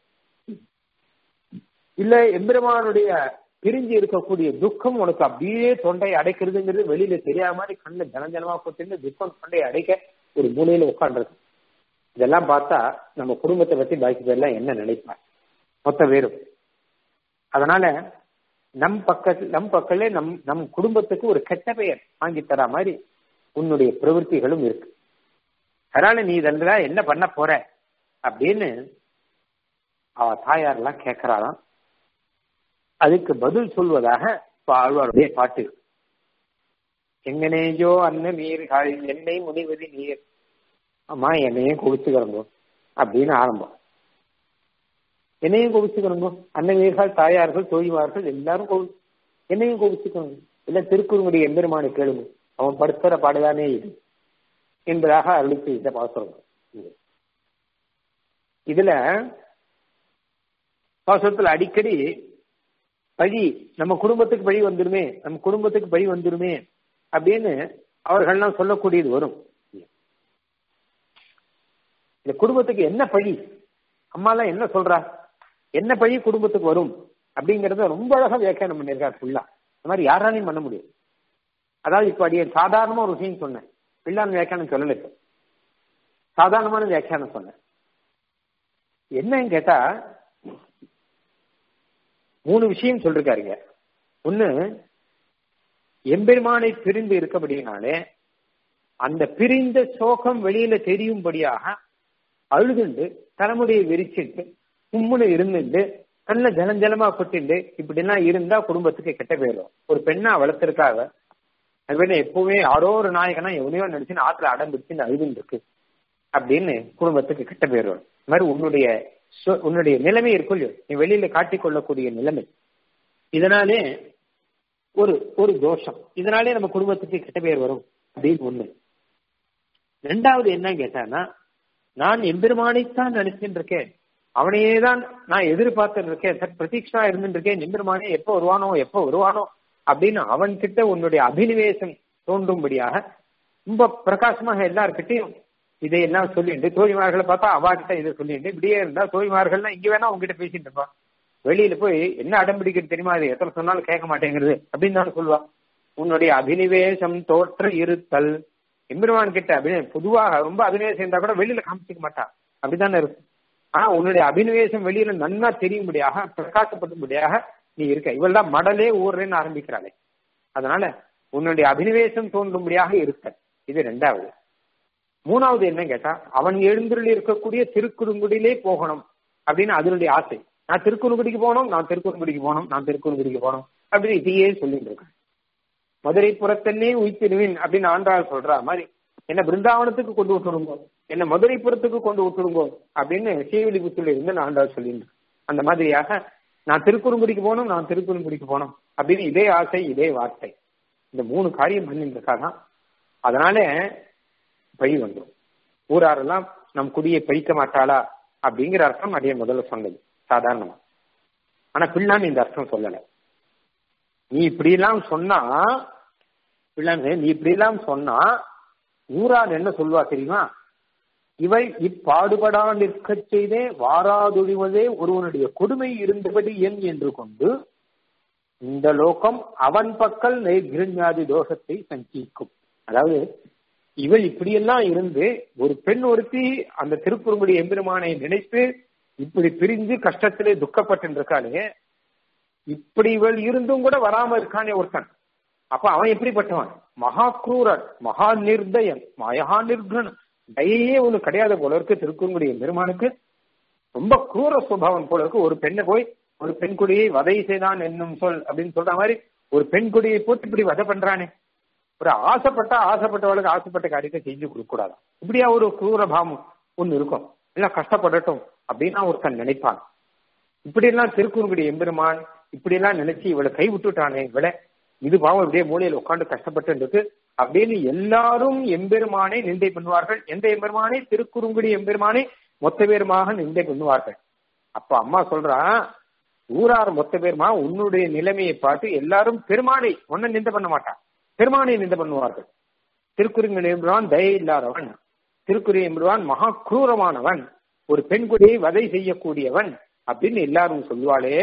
இல்ல எம்பெருமானுடைய பிரிஞ்சு இருக்கக்கூடிய துக்கம் உனக்கு அப்படியே தொண்டை அடைக்கிறதுங்கிறது வெளியில தெரியாத மாதிரி கண்ணு ஜனஜனமா போட்டு துக்கம் தொண்டையை அடைக்க ஒரு மூலையில உட்காந்துருக்கு இதெல்லாம் பார்த்தா நம்ம குடும்பத்தை பத்தி பாக்கி பேர்லாம் என்ன நினைப்பார் மொத்த வேறும் அதனால நம் பக்கத்து நம் பக்கத்துல நம் நம் குடும்பத்துக்கு ஒரு கெட்ட பெயர் வாங்கி தரா மாதிரி உன்னுடைய பிரவൃத்திகளும் இருக்கு அதனால நீ இதெல்லாம் என்ன பண்ண போற அப்படின்னு அவ தாயாரெல்லாம் கேட்கிறாளாம் அதுக்கு பதில் சொல்வதாக இப்ப ஆழ்வாருடைய பாட்டு எங்கனேஜோ அன்ன நீர்கள் என்னை முனிவது நீர் அம்மா என்னையும் குவிச்சுக்கிறங்கோ அப்படின்னு ஆரம்பம் என்னையும் கோபிச்சுக்கிறோங்க அன்னவீர்கள் தாயார்கள் தோழிமார்கள் எல்லாரும் கோவி என்னையும் கோபிச்சுக்கிறோங்க இல்ல திருக்குறுங்குடி எம்பெருமானை கேளுங்க அவன் படுத்துற பாடுதானே இது என்பதாக அருளி செய்த பாசுரம் இதுல பாசுரத்துல அடிக்கடி பழி நம்ம குடும்பத்துக்கு பழி வந்துருமே நம்ம குடும்பத்துக்கு பழி வந்துருமே அப்படின்னு அவர்கள்லாம் சொல்லக்கூடியது வரும் இந்த குடும்பத்துக்கு என்ன பழி அம்மாலாம் என்ன சொல்றா என்ன பழி குடும்பத்துக்கு வரும் அப்படிங்கறத ரொம்ப அழகா வியாக்கியானம் பண்ணியிருக்காரு ஃபுல்லா இந்த மாதிரி யாராலையும் பண்ண முடியும் அதாவது இப்ப அடியே சாதாரணமா ஒரு விஷயம் சொன்னேன் பிள்ளான் வியாக்கியானம் சொல்லல இப்போ சாதாரணமான வியாக்கியானம் சொன்னேன் என்னன்னு கேட்டா மூணு விஷயம் சொல்லிருக்காருங்க ஒண்ணு எம்பெருமானை பிரிந்து இருக்கபடினாலே அந்த பிரிந்த சோகம் வெளியில தெரியும்படியாக அழுதுண்டு தலைமுடியை விரிச்சிட்டு உம்முன்னு இருந்துட்டு நல்ல ஜலஞ்சலமா கொட்டிண்டு இப்படி எல்லாம் இருந்தா குடும்பத்துக்கு கெட்ட போயிடும் ஒரு பெண்ணா வளர்த்திருக்காங்க அது மாதிரி எப்பவுமே யாரோ ஒரு நாயகனா எவனையோ நினைச்சுன்னு ஆத்துல அடம் பிடிச்சு அழுதுன்னு இருக்கு அப்படின்னு குடும்பத்துக்கு கெட்ட போயிடும் இந்த மாதிரி உன்னுடைய உன்னுடைய நிலைமை இருக்கும் இல்லையோ நீ வெளியில காட்டிக்கொள்ளக்கூடிய நிலைமை இதனாலே ஒரு ஒரு தோஷம் இதனாலே நம்ம குடும்பத்துக்கு கெட்ட பேர் வரும் அப்படின்னு ஒண்ணு ரெண்டாவது என்ன கேட்டானா நான் எம்பெருமானைத்தான் நினைச்சுட்டு இருக்கேன் அவனையே தான் நான் எதிர்பார்த்துட்டு இருக்கேன் சட் பிரதீட்சா இருந்துட்டு இருக்கேன் எம்பெருமானே எப்போ வருவானோ எப்போ வருவானோ அப்படின்னு அவன் கிட்ட உன்னுடைய அபினிவேசம் தோன்றும்படியாக ரொம்ப பிரகாசமாக எல்லார்கிட்டையும் இதையெல்லாம் சொல்லிட்டு தோழிமார்களை பார்த்தா அவா கிட்ட இதை சொல்லிட்டு இப்படியே இருந்தா தோழிமார்கள்லாம் இங்க வேணா உங்ககிட்ட பேசிட்டு இருப்பான் வெளியில போய் என்ன அடம் பிடிக்கிறது தெரியுமா அது எத்தனை சொன்னாலும் கேட்க மாட்டேங்கிறது அப்படின்னு தான் சொல்லுவா உன்னுடைய அபினிவேசம் தோற்ற இருத்தல் எம்பெருமான் கிட்ட அபிநய பொதுவாக ரொம்ப அபினிவேசம் இருந்தா கூட வெளியில காமிச்சிக்க மாட்டா அப்படித்தானே இருக்கும் ஆனா உன்னுடைய அபினிவேசம் வெளியில நன்னா தெரியும்படியாக பிரகாசப்படும்படியாக நீ இருக்க இவள் தான் மடலே ஊர்றேன்னு ஆரம்பிக்கிறாளே அதனால உன்னுடைய அபினிவேசம் தோன்றும்படியாக இருக்க இது ரெண்டாவது மூணாவது என்ன கேட்டா அவன் எழுந்துள்ள இருக்கக்கூடிய திருக்குறுங்குடியிலே போகணும் அப்படின்னு அதனுடைய ஆசை நான் திருக்குறுங்குடிக்கு போகணும் நான் திருக்குறுங்குடிக்கு போகணும் நான் திருக்குறுங்குடிக்கு போகணும் அப்படின்னு இதையே சொல்லிட்டு இருக்கேன் மதுரை புறத்தன்னே உயிர்த்திடுவேன் அப்படின்னு ஆண்டாள் சொல்றா மாதிரி என்ன பிருந்தாவனத்துக்கு கொண்டு விட்டுருங்கோ என்ன மதுரை புறத்துக்கு கொண்டு விட்டுருங்கோ அப்படின்னு ஸ்ரீவில்லிபுத்தூர்ல இருந்து நான் ஆண்டாள் சொல்லிட்டு அந்த மாதிரியாக நான் திருக்குறுங்குடிக்கு போகணும் நான் திருக்குறுங்குடிக்கு போகணும் அப்படின்னு இதே ஆசை இதே வார்த்தை இந்த மூணு காரியம் பண்ணிட்டு இருக்காதான் அதனால பழி வந்துடும் ஊராரெல்லாம் நம் குடியை பழிக்க மாட்டாளா அப்படிங்கிற அர்த்தம் அதே முதல்ல சொன்னது சாதாரணமா ஆனா பிள்ளான் இந்த அர்த்தம் சொல்லல நீ இப்படி எல்லாம் சொன்னா பிள்ளான் நீ இப்படி எல்லாம் சொன்னா ஊரார் என்ன சொல்லுவா தெரியுமா இவை இப்பாடுபடா நிற்க செய்தே வாராதொழிவதே ஒருவனுடைய கொடுமை இருந்தபடி என் என்று கொண்டு இந்த லோகம் அவன் பக்கல் நெய்கிருஞாதி தோஷத்தை சங்கிக்கும் அதாவது இவள் இப்படியெல்லாம் இருந்து ஒரு பெண் ஒருத்தி அந்த திருக்குறுங்குடி எம்பெருமானை நினைத்து இப்படி பிரிஞ்சு கஷ்டத்திலே துக்கப்பட்டு இருக்காளே இப்படி இவள் இருந்தும் கூட வராம இருக்கானே ஒருத்தன் அப்ப அவன் எப்படிப்பட்டவன் மகா குரூரன் மகா நிர்தயன் மகா நிர்கணன் தயையே ஒண்ணு கிடையாத போல இருக்கு திருக்குறுங்குடி எம்பெருமானுக்கு ரொம்ப குரூர சுபாவம் போல இருக்கு ஒரு பெண்ணை போய் ஒரு பெண் குடியை வதை செய்தான் என்னும் சொல் அப்படின்னு சொல்ற மாதிரி ஒரு பெண் குடியை போட்டு இப்படி வதை பண்றானே ஒரு ஆசைப்பட்டா ஆசைப்பட்டவளுக்கு ஆசைப்பட்ட காரியத்தை செஞ்சு கொடுக்க கூடாது இப்படியா ஒரு குரூர பாவம் ஒண்ணு இருக்கும் இல்ல கஷ்டப்படட்டும் அப்படின்னா ஒருத்தன் நினைப்பான் இப்படி எல்லாம் திருக்குறுங்குடி எம்பெருமான் இப்படி எல்லாம் நினைச்சு இவளை கை விட்டுட்டானே இவளை இது பாவம் இப்படியே மூலையில உட்காந்து கஷ்டப்பட்டு இருக்கு அப்படின்னு எல்லாரும் எம்பெருமானை நிந்தை பண்ணுவார்கள் எந்த எம்பெருமானை திருக்குறுங்குடி எம்பெருமானை மொத்த பேருமாக நிந்தை பண்ணுவார்கள் அப்ப அம்மா சொல்றா ஊரார் மொத்த பேருமா உன்னுடைய நிலைமையை பார்த்து எல்லாரும் பெருமானை ஒன்ன நிந்த பண்ண மாட்டான் பெருமானை நிந்த பண்ணுவார்கள் திருக்குறுங்குடி எம்பெருமான் தய இல்லாதவன் திருக்குறி எம்பெருமான் மகா குரூரமானவன் ஒரு பெண்குடியை வதை செய்யக்கூடியவன் அப்படின்னு எல்லாரும் சொல்லுவாளே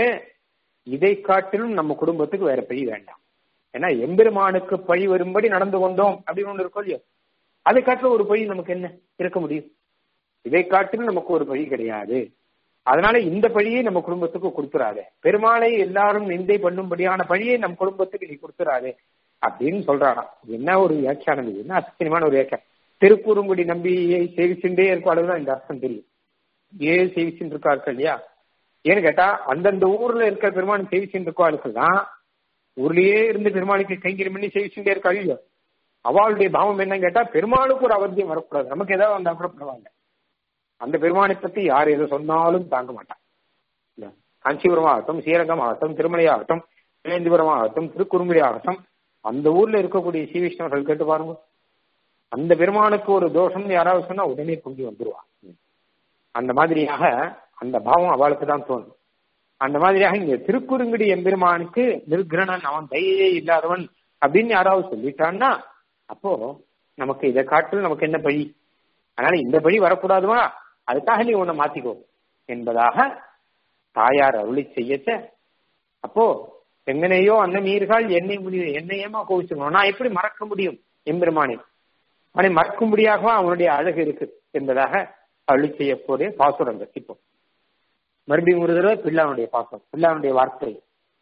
இதை காட்டிலும் நம்ம குடும்பத்துக்கு வேற பழி வேண்டாம் ஏன்னா எம்பெருமானுக்கு பழி வரும்படி நடந்து கொண்டோம் அப்படின்னு ஒண்ணு இருக்கும் இல்லையோ அதை காட்டிலும் ஒரு பழி நமக்கு என்ன இருக்க முடியும் இதை காட்டிலும் நமக்கு ஒரு பழி கிடையாது அதனால இந்த பழியை நம்ம குடும்பத்துக்கு கொடுத்துறாதே பெருமாளை எல்லாரும் நிந்தை பண்ணும்படியான பழியை நம் குடும்பத்துக்கு நீ கொடுத்துறாதே அப்படின்னு சொல்றானா என்ன ஒரு வியாக்கியானம் இது என்ன ஆச்சரியமான ஒரு வியாக்கியானம் திருக்குறுங்குடி நம்பியை சேவிச்சுட்டே இருப்பாளுதான் இந்த அர்த்தம் தெரியும் ஏன் சேவிச்சுட்டு இருக்கார்கள் இல்லையா ஏன்னு கேட்டா அந்தந்த ஊர்ல இருக்கிற பெருமான் சேவிச்சுட்டு இருக்கவாளுக்கு தான் ஊர்லயே இருந்து பெருமாளுக்கு கைங்கரி பண்ணி சேவிச்சுட்டே இருக்கா இல்லையோ அவளுடைய பாவம் என்னன்னு கேட்டா பெருமாளுக்கு ஒரு அவத்தியம் வரக்கூடாது நமக்கு ஏதாவது வந்தா கூட பரவாயில்ல அந்த பெருமானை பத்தி யார் எதை சொன்னாலும் தாங்க மாட்டான் காஞ்சிபுரம் ஆகட்டும் ஸ்ரீரங்கம் ஆகட்டும் திருமலை ஆகட்டும் திருவேந்திபுரம் ஆகட்டும் திருக்குறுங்குடி ஆகட்டும் அந்த ஊர்ல இருக்கக்கூடிய ஸ்ரீவிஷ்ணவர்கள் கேட்டு பாருங்க அந்த பெருமானுக்கு ஒரு தோஷம் யாராவது சொன்னா உடனே பொங்கி வந்துருவா அந்த மாதிரியாக அந்த பாவம் அவளுக்கு தான் தோணும் அந்த மாதிரியாக இங்க திருக்குறுங்குடி எம்பெருமானுக்கு நிர்கிரணன் அவன் தயையே இல்லாதவன் அப்படின்னு யாராவது சொல்லிட்டான்னா அப்போ நமக்கு இதை காட்டில் நமக்கு என்ன பழி அதனால இந்த பழி வரக்கூடாதுமா அதுக்காக நீ உன்னை மாத்திக்கோ என்பதாக தாயார் அருளி செய்யச்ச அப்போ எங்கனையோ அந்த நீர்கள் என்னை முடியும் என்னை ஏமா கோவிச்சுக்கணும் நான் எப்படி மறக்க முடியும் எம்பெருமானை அவனை மறக்கும்படியாக அவனுடைய அழகு இருக்கு என்பதாக அருளி செய்யக்கூடிய பாசுரங்கள் இப்போ மறுபடியும் ஒரு தடவை பிள்ளானுடைய பாசம் பிள்ளானுடைய வார்த்தை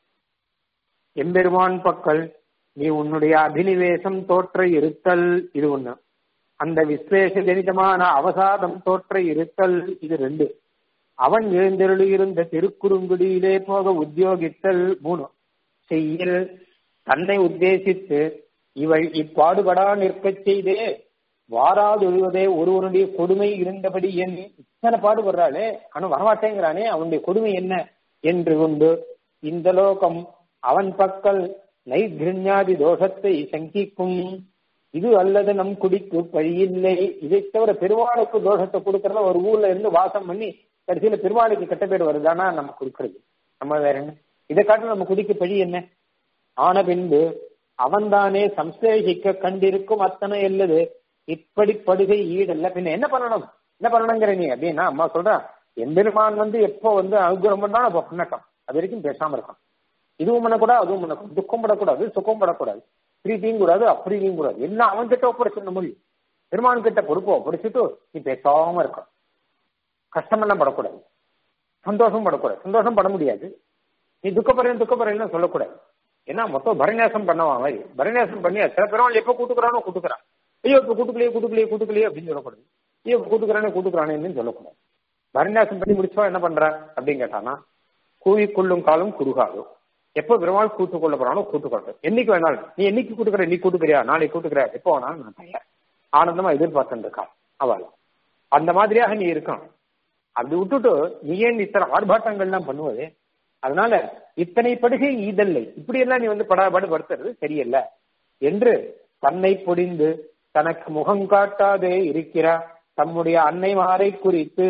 எம்பெருமான் பக்கல் நீ உன்னுடைய அபினிவேசம் தோற்ற இருத்தல் இது ஒண்ணு அந்த விஸ்வேஷ ஜனிதமான அவசாதம் தோற்ற இருத்தல் இது ரெண்டு அவன் எழுந்தருளியிருந்த திருக்குறுங்குடியிலே போக உத்தியோகித்தல் மூணு செய்யல் தன்னை உத்தேசித்து இவள் இப்பாடுபடா நிற்கச் செய்தே வாராதொழுவதே ஒருவனுடைய கொடுமை இருந்தபடி என் இத்தனை பாடுபடுறாளே ஆனா வரமாட்டேங்கிறானே அவனுடைய கொடுமை என்ன என்று கொண்டு இந்த லோகம் அவன் பக்கல் நைகிருண்யாதி தோஷத்தை சங்கிக்கும் இது அல்லது நம் குடிக்கு பழியில்லை இதை தவிர பெருமாளுக்கு தோஷத்தை கொடுக்கறத ஒரு ஊர்ல இருந்து வாசம் பண்ணி கடைசியில பெருமாளுக்கு கெட்ட பேர் வருதானா நம்ம கொடுக்கறது நம்ம வேற என்ன இதை காட்டு நம்ம குடிக்கு பழி என்ன ஆன பின்பு அவன்தானே சம்சேகிக்க கண்டிருக்கும் அத்தனை அல்லது இப்படி படுகை ஈடல்ல பின்ன என்ன பண்ணணும் என்ன பண்ணணுங்கிற நீ அப்படின்னா அம்மா சொல்றா எம்பெருமான் வந்து எப்போ வந்து அனுகிரகம் பண்ணாலும் அப்போ பண்ணட்டும் அது வரைக்கும் பேசாம இருக்கான் இதுவும் பண்ணக்கூடாது அதுவும் பண்ணக்கூடாது துக்கம் படக்கூடாது சுகம் படக்கூடாது பிரீத்தியும் கூடாது அப்பிரீதியும் கூடாது எல்லாம் அவன் கிட்ட ஒப்படைச்சிருந்த மொழி பெருமான் கிட்ட பொறுப்போ ஒப்படைச்சிட்டு நீ பேசாம இருக்க கஷ்டமெல்லாம் படக்கூடாது சந்தோஷம் படக்கூடாது சந்தோஷம் பட முடியாது நீ துக்கப்படுறேன் துக்கப்படுறேன்னு சொல்லக்கூடாது ஏன்னா மொத்தம் பரநியாசம் பண்ணவா மாதிரி பரநியாசம் பண்ணி சில பெருமாள் எப்போ கூட்டுக்கிறானோ கூட்டுக்கிறான் ஐயோ இப்போ கூட்டுக்கலையே கூட்டுக்கலையே கூட்டுக்கலையே அப்படின்னு சொல்லக்கூடாது ஐயோ இப்போ கூட்டுக்கிறானே கூட்டுக்கிறானேன்னு சொல்லக்கூடாது பரநியாசம் பண்ணி முடிச்சா என்ன பண்ற அப்படின்னு கேட்டானா கூவிக்கொள்ளும் காலம் குறுகாது எப்போ பெருமாள் கூட்டு கொள்ள போறானோ கூட்டுக்கொள்ளட்டும் என்னைக்கு வேணாலும் நீ என்னைக்கு கூட்டுக்கிற நீ கூட்டுக்கிறியா நாளைக்கு கூட்டுக்கிறியா எப்போ வேணாலும் நான் தயார் ஆனந்தமா எதிர்பார்த்துட்டு இருக்கான் அவள் அந்த மாதிரியாக நீ இருக்கான் அப்படி விட்டுட்டு நீ ஏன் இத்தனை ஆர்ப்பாட்டங்கள்லாம் பண்ணுவது அதனால இத்தனை படுகை ஈதல்லை இப்படி எல்லாம் நீ வந்து படாபாடு படுத்துறது சரியல்ல என்று தன்னை பொடிந்து தனக்கு முகம் காட்டாதே இருக்கிற தம்முடைய அன்னைமாரை குறித்து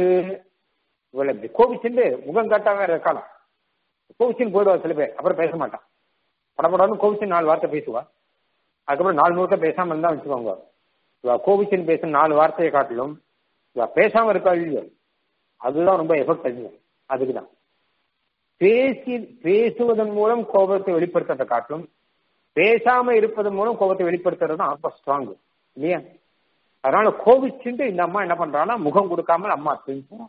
இவளை இப்படி கோபிச்சுண்டு முகம் காட்டாம இருக்கலாம் கோவிச்சின்னு போயிடுவா சில பேர் அப்புறம் பேச மாட்டான் படப்படான்னு கோவிச்சு நாலு வார்த்தை பேசுவா அதுக்கப்புறம் நாலு முழுக்க பேசாம இருந்தா வச்சுக்கோங்க இவ கோவிச்சின்னு பேச நாலு வார்த்தையை காட்டிலும் இவ பேசாம இருக்கா இல்லையோ அதுதான் ரொம்ப எஃபெக்ட் அதிகம் அதுக்குதான் பேசி பேசுவதன் மூலம் கோபத்தை வெளிப்படுத்துறதை காட்டிலும் பேசாம இருப்பதன் மூலம் கோபத்தை வெளிப்படுத்துறது தான் ரொம்ப ஸ்ட்ராங் இல்லையா அதனால கோபிச்சுட்டு இந்த அம்மா என்ன பண்றான்னா முகம் கொடுக்காம அம்மா தூங்கி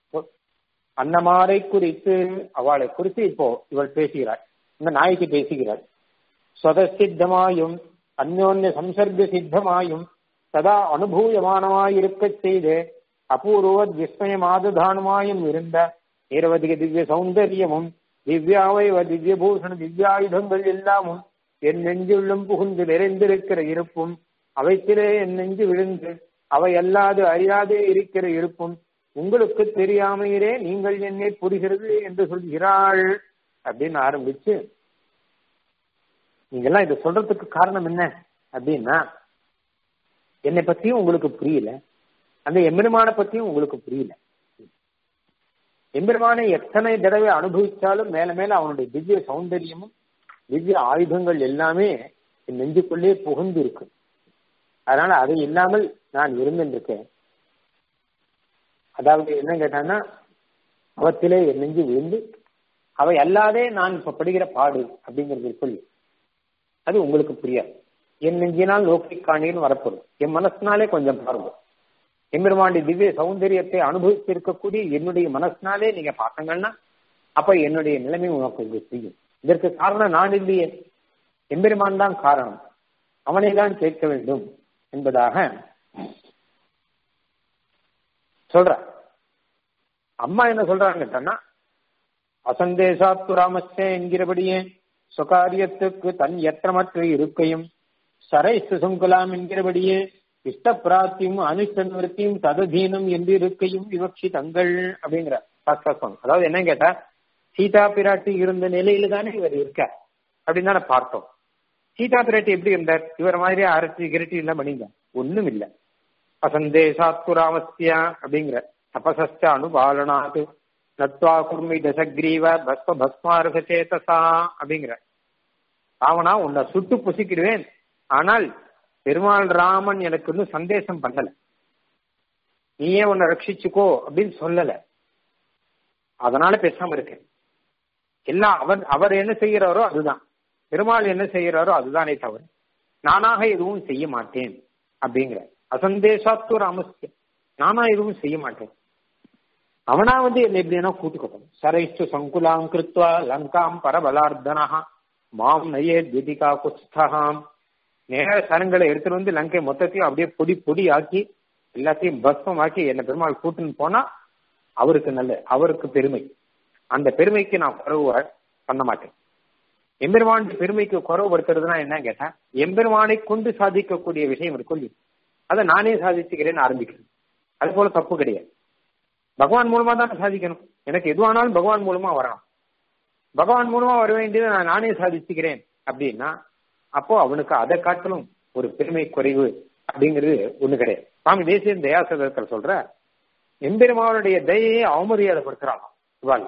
அன்னமாரை குறித்து அவளை குறித்து இப்போ இவள் பேசுகிறாள் இந்த நாய்க்கு பேசுகிறாள் சொதசித்தமாயும் அந்யோன்ய சம்சர்க சித்தமாயும் சதா அனுபூயமானமாயிருக்க செய்து அபூர்வ விஸ்மயமாததானமாயும் இருந்த நிரவதிக திவ்ய சௌந்தரியமும் திவ்யாவைவ திவ்ய பூஷண திவ்யாயுதங்கள் எல்லாமும் என் நெஞ்சுள்ளும் புகுந்து நிறைந்திருக்கிற இருப்பும் அவைத்திலே என் நெஞ்சு விழுந்து அவை அல்லாது அறியாதே இருக்கிற இருப்பும் உங்களுக்கு தெரியாமையிலே நீங்கள் என்னை புரிகிறது என்று சொல்கிறாள் அப்படின்னு ஆரம்பிச்சு நீங்கெல்லாம் இதை சொல்றதுக்கு காரணம் என்ன அப்படின்னா என்னை பத்தியும் உங்களுக்கு புரியல அந்த எம்பெருமான பத்தியும் உங்களுக்கு புரியல எம்பெருமானை எத்தனை தடவை அனுபவிச்சாலும் மேல மேல அவனுடைய திவ்ய சௌந்தரியமும் திவ்ய ஆயுதங்கள் எல்லாமே என் நெஞ்சுக்குள்ளே புகுந்து இருக்கு அதனால அது இல்லாமல் நான் இருந்திருக்கேன் அதாவது என்ன கேட்டான்னா அவத்திலே என் நெஞ்சு விழுந்து அவை அல்லாதே நான் இப்ப படுகிற பாடு அப்படிங்கிறது சொல்லி அது உங்களுக்கு புரியாது என் நெஞ்சினால் நோக்கி காணின்னு வரப்படும் என் மனசினாலே கொஞ்சம் பாருங்க எம்பெருமாண்டி திவ்ய சௌந்தரியத்தை அனுபவித்திருக்கக்கூடிய என்னுடைய மனசினாலே நீங்க பார்த்தீங்கன்னா அப்ப என்னுடைய நிலைமை உனக்கு இது புரியும் இதற்கு காரணம் நான் இல்லையே எம்பெருமான் தான் காரணம் அவனை தான் கேட்க வேண்டும் என்பதாக சொல்ற அம்மா என்ன சொல்றாங்கட்டா அசந்தேசாத்து ராமஸ்தே என்கிறபடியே சுகாரியத்துக்கு தன் எத்தமற்ற இருக்கையும் சரை சுசுங்குலாம் என்கிறபடியே இஷ்ட பிராப்தியும் அனிஷ்ட நிவர்த்தியும் தததீனம் என்று இருக்கையும் விவக்ஷி தங்கள் அப்படிங்கிற அதாவது என்ன கேட்டா சீதா பிராட்டி இருந்த நிலையில தானே இவர் இருக்கார் அப்படின்னு தானே பார்த்தோம் சீதா பிராட்டி எப்படி இருந்தார் இவர் மாதிரி அரசி கிரட்டி எல்லாம் பண்ணிங்க ஒண்ணும் இல்லை அசந்தேசாத்குராமஸ்தியா அப்படிங்கிற தபசஸ்ட அனுபாலனாது நத்வா குர்மி தசக்ரீவ பஸ்ம பஸ்மாரச சேதசா அப்படிங்கிற ராவணா உன்னை சுட்டு புசிக்கிடுவேன் ஆனால் பெருமாள் ராமன் எனக்கு வந்து சந்தேசம் பண்ணல நீயே உன்னை ரட்சிச்சுக்கோ அப்படின்னு சொல்லல அதனால பேசாம இருக்கேன் எல்லாம் அவர் அவர் என்ன செய்யறாரோ அதுதான் பெருமாள் என்ன செய்யறாரோ அதுதானே தவிர நானாக எதுவும் செய்ய மாட்டேன் அப்படிங்கிற அசந்தேசாத்து ராமஸ்ய நானா எதுவும் செய்ய மாட்டேன் அவனா வந்து என்ன எப்படின்னா கூட்டுக்கட்டும் சரைஷ்டு சங்குலாம் கிருத்வா லங்காம் பரபலார்த்தனா மாம் நயே திதிகா குஸ்தகாம் நேர சரங்களை எடுத்துட்டு வந்து லங்கை மொத்தத்தையும் அப்படியே பொடி பொடி ஆக்கி எல்லாத்தையும் பஸ்மம் ஆக்கி என்ன பெருமாள் கூட்டுன்னு போனா அவருக்கு நல்ல அவருக்கு பெருமை அந்த பெருமைக்கு நான் குறவு பண்ண மாட்டேன் எம்பெருமான் பெருமைக்கு குறவுபடுத்துறதுனா என்ன கேட்டா எம்பெருமானை கொண்டு சாதிக்கக்கூடிய விஷயம் இருக்கும் அதை நானே சாதிச்சுக்கிறேன்னு ஆரம்பிக்கிறேன் அது போல தப்பு கிடையாது பகவான் மூலமா தான் சாதிக்கணும் எனக்கு எதுவானாலும் பகவான் மூலமா வரணும் பகவான் மூலமா வர வேண்டியதை நான் நானே சாதிச்சுக்கிறேன் அப்படின்னா அப்போ அவனுக்கு அதை காட்டிலும் ஒரு பெருமை குறைவு அப்படிங்கிறது ஒண்ணு கிடையாது சுவாமி தேசிய தயாசதத்தில் சொல்ற எம்பெருமானுடைய தயையை அவமரியாதைப்படுத்துறான் இவாள்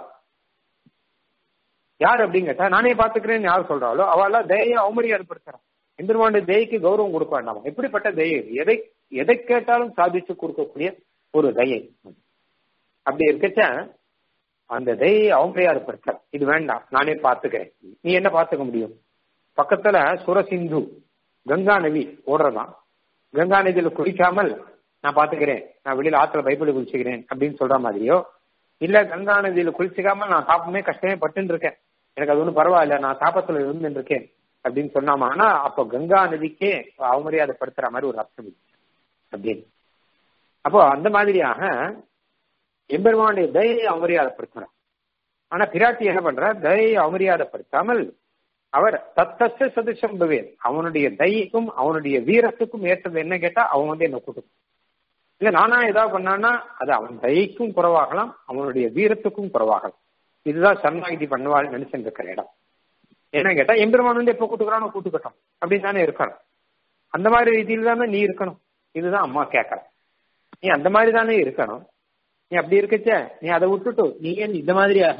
யார் அப்படின்னு கேட்டா நானே பாத்துக்கிறேன்னு யார் சொல்றாளோ அவளா தயையை அவமரியாதைப்படுத்துறான் எம்பெருமானுடைய தயைக்கு கௌரவம் கொடுக்க வேண்டாம் எப்படிப்பட்ட தயை எதை எதை கேட்டாலும் சாதிச்சு கொடுக்கக்கூடிய ஒரு தயை அப்படி இருக்கச்ச அந்த தயையை அவமரியாதைப்படுத்த இது வேண்டாம் நானே பாத்துக்கிறேன் நீ என்ன பாத்துக்க முடியும் பக்கத்துல சுரசிந்து கங்கா நதி ஓடுறதான் கங்கா நதியில குளிக்காமல் நான் பாத்துக்கிறேன் நான் வெளியில ஆத்துல பைபிள் குளிச்சுக்கிறேன் அப்படின்னு சொல்ற மாதிரியோ இல்ல கங்கா நதியில குளிச்சுக்காமல் நான் தாப்பமே கஷ்டமே பட்டுன்னு இருக்கேன் எனக்கு அது ஒன்றும் பரவாயில்ல நான் தாப்பத்துல இருந்து இருக்கேன் அப்படின்னு சொன்னாம ஆனா அப்போ கங்கா நதிக்கே அவமரியாதைப்படுத்துற மாதிரி ஒரு அர்த்தம் அப்படின்னு அப்போ அந்த மாதிரியாக எம்பெருமானுடைய தயையை அவமரியாதைப்படுத்துறார் ஆனா பிராட்டி என்ன பண்ற தயையை அவமரியாதைப்படுத்தாமல் அவர் தத்தச்ச சதுஷம் பவேன் அவனுடைய தைக்கும் அவனுடைய வீரத்துக்கும் ஏற்றது என்ன கேட்டா அவன் வந்து என்ன கூட்டும் இல்ல நானா ஏதாவது பண்ணான்னா அது அவன் தயைக்கும் குறவாகலாம் அவனுடைய வீரத்துக்கும் குறவாகலாம் இதுதான் சரணாகிதி பண்ணுவாள் நினைச்சுட்டு இருக்கிற இடம் என்ன கேட்டா எம்பெருமான் வந்து எப்ப கூட்டுக்கிறானோ கூட்டுக்கட்டும் அப்படின்னு தானே இருக்கணும் அந்த மாதிரி ரீதியில் தானே நீ இருக்கணும் இதுதான் அம்மா கேட்கற நீ அந்த மாதிரி தானே இருக்கணும் நீ அப்படி இருக்கச்ச நீ அதை விட்டுட்டு நீ ஏன் இந்த மாதிரியாக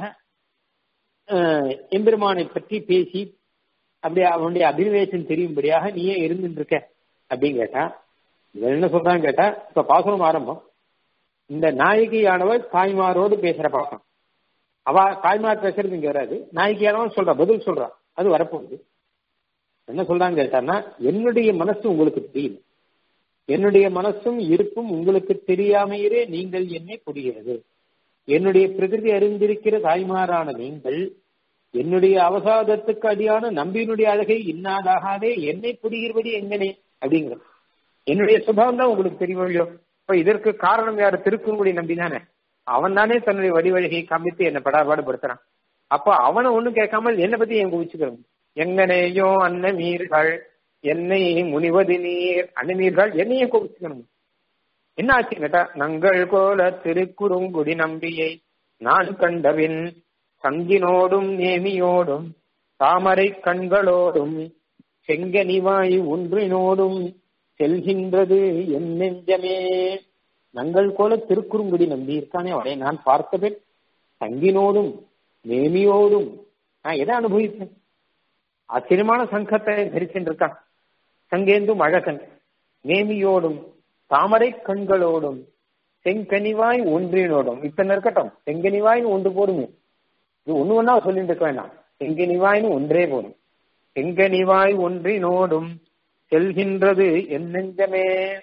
எம்பெருமானை பற்றி பேசி அப்படி அவனுடைய அபினிவேசம் தெரியும்படியாக நீயே இருந்துட்டு இருக்க அப்படின்னு கேட்டா இவன் என்ன சொல்றான்னு கேட்டா இப்ப பாசனம் ஆரம்பம் இந்த நாயகியானவள் தாய்மாரோடு பேசுற பாசம் அவ தாய்மார் பேசுறது இங்க வராது நாயகியானவன் சொல்றா பதில் சொல்றா அது வரப்போகுது என்ன சொல்றான்னு கேட்டான்னா என்னுடைய மனசு உங்களுக்கு தெரியும் என்னுடைய மனசும் இருப்பும் உங்களுக்கு தெரியாமையே நீங்கள் என்னை புரிகிறது என்னுடைய பிரகிருதி அறிந்திருக்கிற தாய்மாரான நீங்கள் என்னுடைய அவசாதத்துக்கு அடியான நம்பியினுடைய அழகை இன்னாதாகாதே என்னை புரிகிறபடி எங்கனே அப்படிங்கிறது என்னுடைய சுபாவம் தான் உங்களுக்கு தெரியும் இல்லையோ இப்ப இதற்கு காரணம் யாரு திருக்குறளுடைய நம்பி தானே அவன் தானே தன்னுடைய வடிவழகை காமித்து என்ன படாபாடு படுத்துறான் அப்ப அவனை ஒண்ணும் கேட்காமல் என்னை பத்தி என் குவிச்சுக்கிறோம் எங்கனேயோ அன்ன மீர்கள் என்னை முனிவது நீர் அன்னமீர்கள் என்னையும் குவிச்சுக்கணும் என்ன ஆச்சு கேட்டா நங்கள் கோல திருக்குறுங்குடி நம்பியை நான் கண்டவின் சங்கினோடும் நேமியோடும் தாமரை கண்களோடும் செங்கனிவாய் ஒன்றினோடும் செல்கின்றது என் நெஞ்சமே நங்கள் கோல திருக்குறுங்குடி நம்பி இருக்கானே அவனை நான் பார்த்தபின் சங்கினோடும் நேமியோடும் நான் எதை அனுபவிப்பேன் ஆச்சரியமான சங்கத்தை தரிச்சுருக்கான் சங்கேந்தும் அழகன் நேமியோடும் தாமரை கண்களோடும் செங்கனிவாய் ஒன்றினோடும் இத்தனை இருக்கட்டும் செங்கனிவாய் ஒன்று போடுங்க இது ஒண்ணு ஒன்னா சொல்லிட்டு இருக்க வேண்டாம் செங்கனிவாய்னு ஒன்றே போடும் செங்கனிவாய் ஒன்றினோடும் செல்கின்றது என் நெஞ்சமே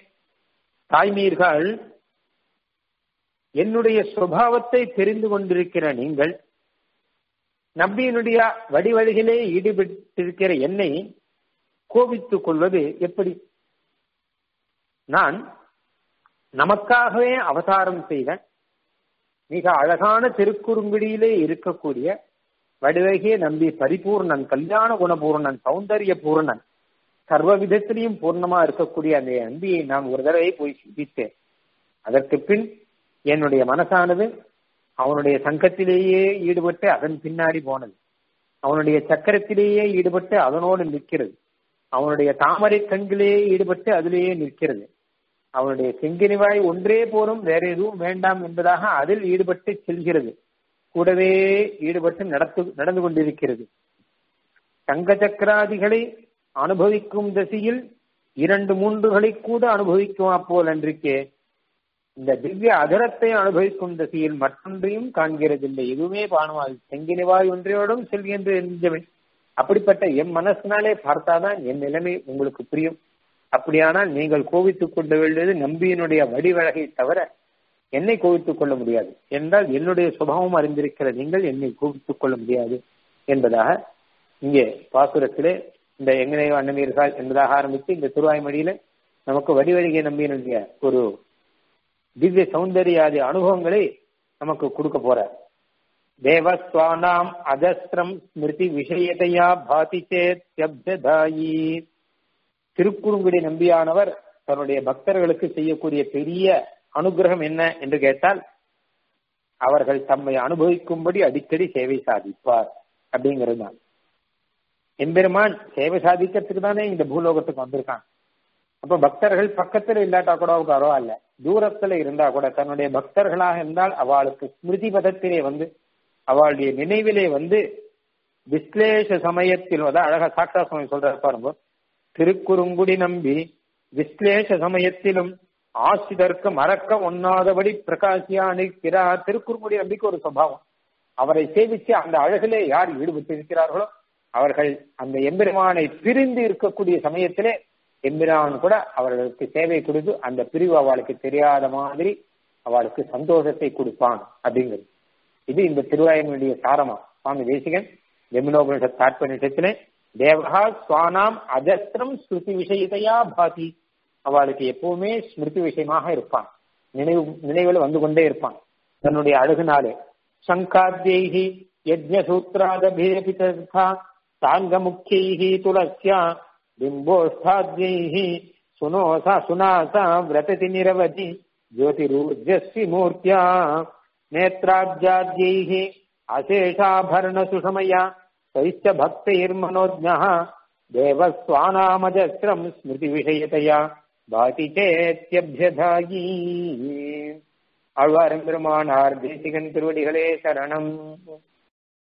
தாய்மீர்கள் என்னுடைய சுபாவத்தை தெரிந்து கொண்டிருக்கிற நீங்கள் நம்பியினுடைய வடிவழிகளே ஈடுபட்டிருக்கிற என்னை கோபித்துக் கொள்வது எப்படி நான் நமக்காகவே அவதாரம் செய்த மிக அழகான திருக்குறுங்குடியிலே இருக்கக்கூடிய வடிவகையே நம்பி பரிபூர்ணன் கல்யாண குணபூர்ணன் சௌந்தரிய பூர்ணன் சர்வ விதத்திலையும் பூர்ணமா இருக்கக்கூடிய அந்த நம்பியை நான் ஒரு தடவை போய் சிந்தித்தேன் அதற்கு பின் என்னுடைய மனசானது அவனுடைய சங்கத்திலேயே ஈடுபட்டு அதன் பின்னாடி போனது அவனுடைய சக்கரத்திலேயே ஈடுபட்டு அதனோடு நிற்கிறது அவனுடைய தாமரை கண்களே ஈடுபட்டு அதிலேயே நிற்கிறது அவனுடைய செங்கினிவாய் ஒன்றே போரும் வேற எதுவும் வேண்டாம் என்பதாக அதில் ஈடுபட்டு செல்கிறது கூடவே ஈடுபட்டு நடத்து நடந்து கொண்டிருக்கிறது தங்க சக்கராதிகளை அனுபவிக்கும் திசையில் இரண்டு மூன்றுகளை கூட அனுபவிக்குமா போல் அன்றைக்கே இந்த திவ்ய அதரத்தை அனுபவிக்கும் திசையில் மற்றொன்றையும் காண்கிறதில்லை எதுவுமே பானுவாது செங்கினிவாய் ஒன்றையோடும் செல்கின்ற நெஞ்சமே அப்படிப்பட்ட என் மனசினாலே பார்த்தாதான் என் நிலைமை உங்களுக்கு புரியும் அப்படியானால் நீங்கள் கோவித்துக் கொள்ள வேண்டியது நம்பியினுடைய வடிவழகை தவிர என்னை கோவித்துக் கொள்ள முடியாது என்றால் என்னுடைய சுபாவம் அறிந்திருக்கிற நீங்கள் என்னை கோவித்துக் கொள்ள முடியாது என்பதாக இங்கே பாசுரத்திலே இந்த எங்கனை அன்னமீர்கள் என்பதாக ஆரம்பித்து இந்த திருவாய்மொழியில நமக்கு வடிவழகிய நம்பியினுடைய ஒரு திவ்ய சௌந்தர்யாதி அனுபவங்களை நமக்கு கொடுக்க போறார் தேவஸ்வானாம் அஜஸ்திரம் ஸ்மிருதி விஷயத்தையா பாதி சேத்யப்ததாயி திருக்குறுங்குடி நம்பியானவர் தன்னுடைய பக்தர்களுக்கு செய்யக்கூடிய பெரிய அனுகிரகம் என்ன என்று கேட்டால் அவர்கள் தம்மை அனுபவிக்கும்படி அடிக்கடி சேவை சாதிப்பார் அப்படிங்கிறது தான் எம்பெருமான் சேவை சாதிக்கிறதுக்கு தானே இந்த பூலோகத்துக்கு வந்திருக்கான் அப்ப பக்தர்கள் பக்கத்துல இல்லாட்டா கூட பரவாயில்ல தூரத்துல இருந்தா கூட தன்னுடைய பக்தர்களாக இருந்தால் அவளுக்கு ஸ்மிருதி பதத்திலே வந்து அவளுடைய நினைவிலே வந்து விஸ்லேஷ சமயத்தில் வந்து அழகா சாக்ஷா சுவாமி சொல்றாரு பாருங்க திருக்குறுங்குடி நம்பி விஸ்லேஷ சமயத்திலும் ஆசிதற்கு மறக்க ஒண்ணாதபடி பிரகாசியா நிற்கிறார் திருக்குறுங்குடி நம்பிக்கை ஒரு சுபாவம் அவரை சேவிச்சு அந்த அழகிலே யார் ஈடுபட்டு இருக்கிறார்களோ அவர்கள் அந்த எம்பெருமானை பிரிந்து இருக்கக்கூடிய சமயத்திலே எம்பிரான் கூட அவர்களுக்கு சேவை கொடுத்து அந்த பிரிவு அவளுக்கு தெரியாத மாதிரி அவளுக்கு சந்தோஷத்தை கொடுப்பான் அப்படிங்கிறது இது இந்த திருவாயனுடைய சாரமா சுவாமி தேசிகன் யமுனோபனிஷ தாற்பனிஷத்திலே தேவகா சுவானாம் அஜஸ்திரம் ஸ்மிருதி விஷயத்தையா பாதி அவளுக்கு எப்பவுமே ஸ்மிருதி விஷயமாக இருப்பான் நினைவு நினைவுல வந்து கொண்டே இருப்பான் தன்னுடைய அழகுனாலே சங்காத்யைகி யஜ்ஞசூத்ராதபேபி ததா சாங்க முக்கியைகி துளசியா बिम्बोष्ठाद्यैः सुनोसा सुनासा व्रतति निरवधि ज्योतिरूर्जस्वि मूर्त्या नेत्राब्जाद्यैः अशेषाभरणसुषमया तैश्च भक्तैर्मनोज्ञः देवस्वानामजस्रम् स्मृतिविषयतया भाति चेत्यभ्यधायी ஆழ்வாரம் பெருமானார் தேசிகன் திருவடிகளே சரணம்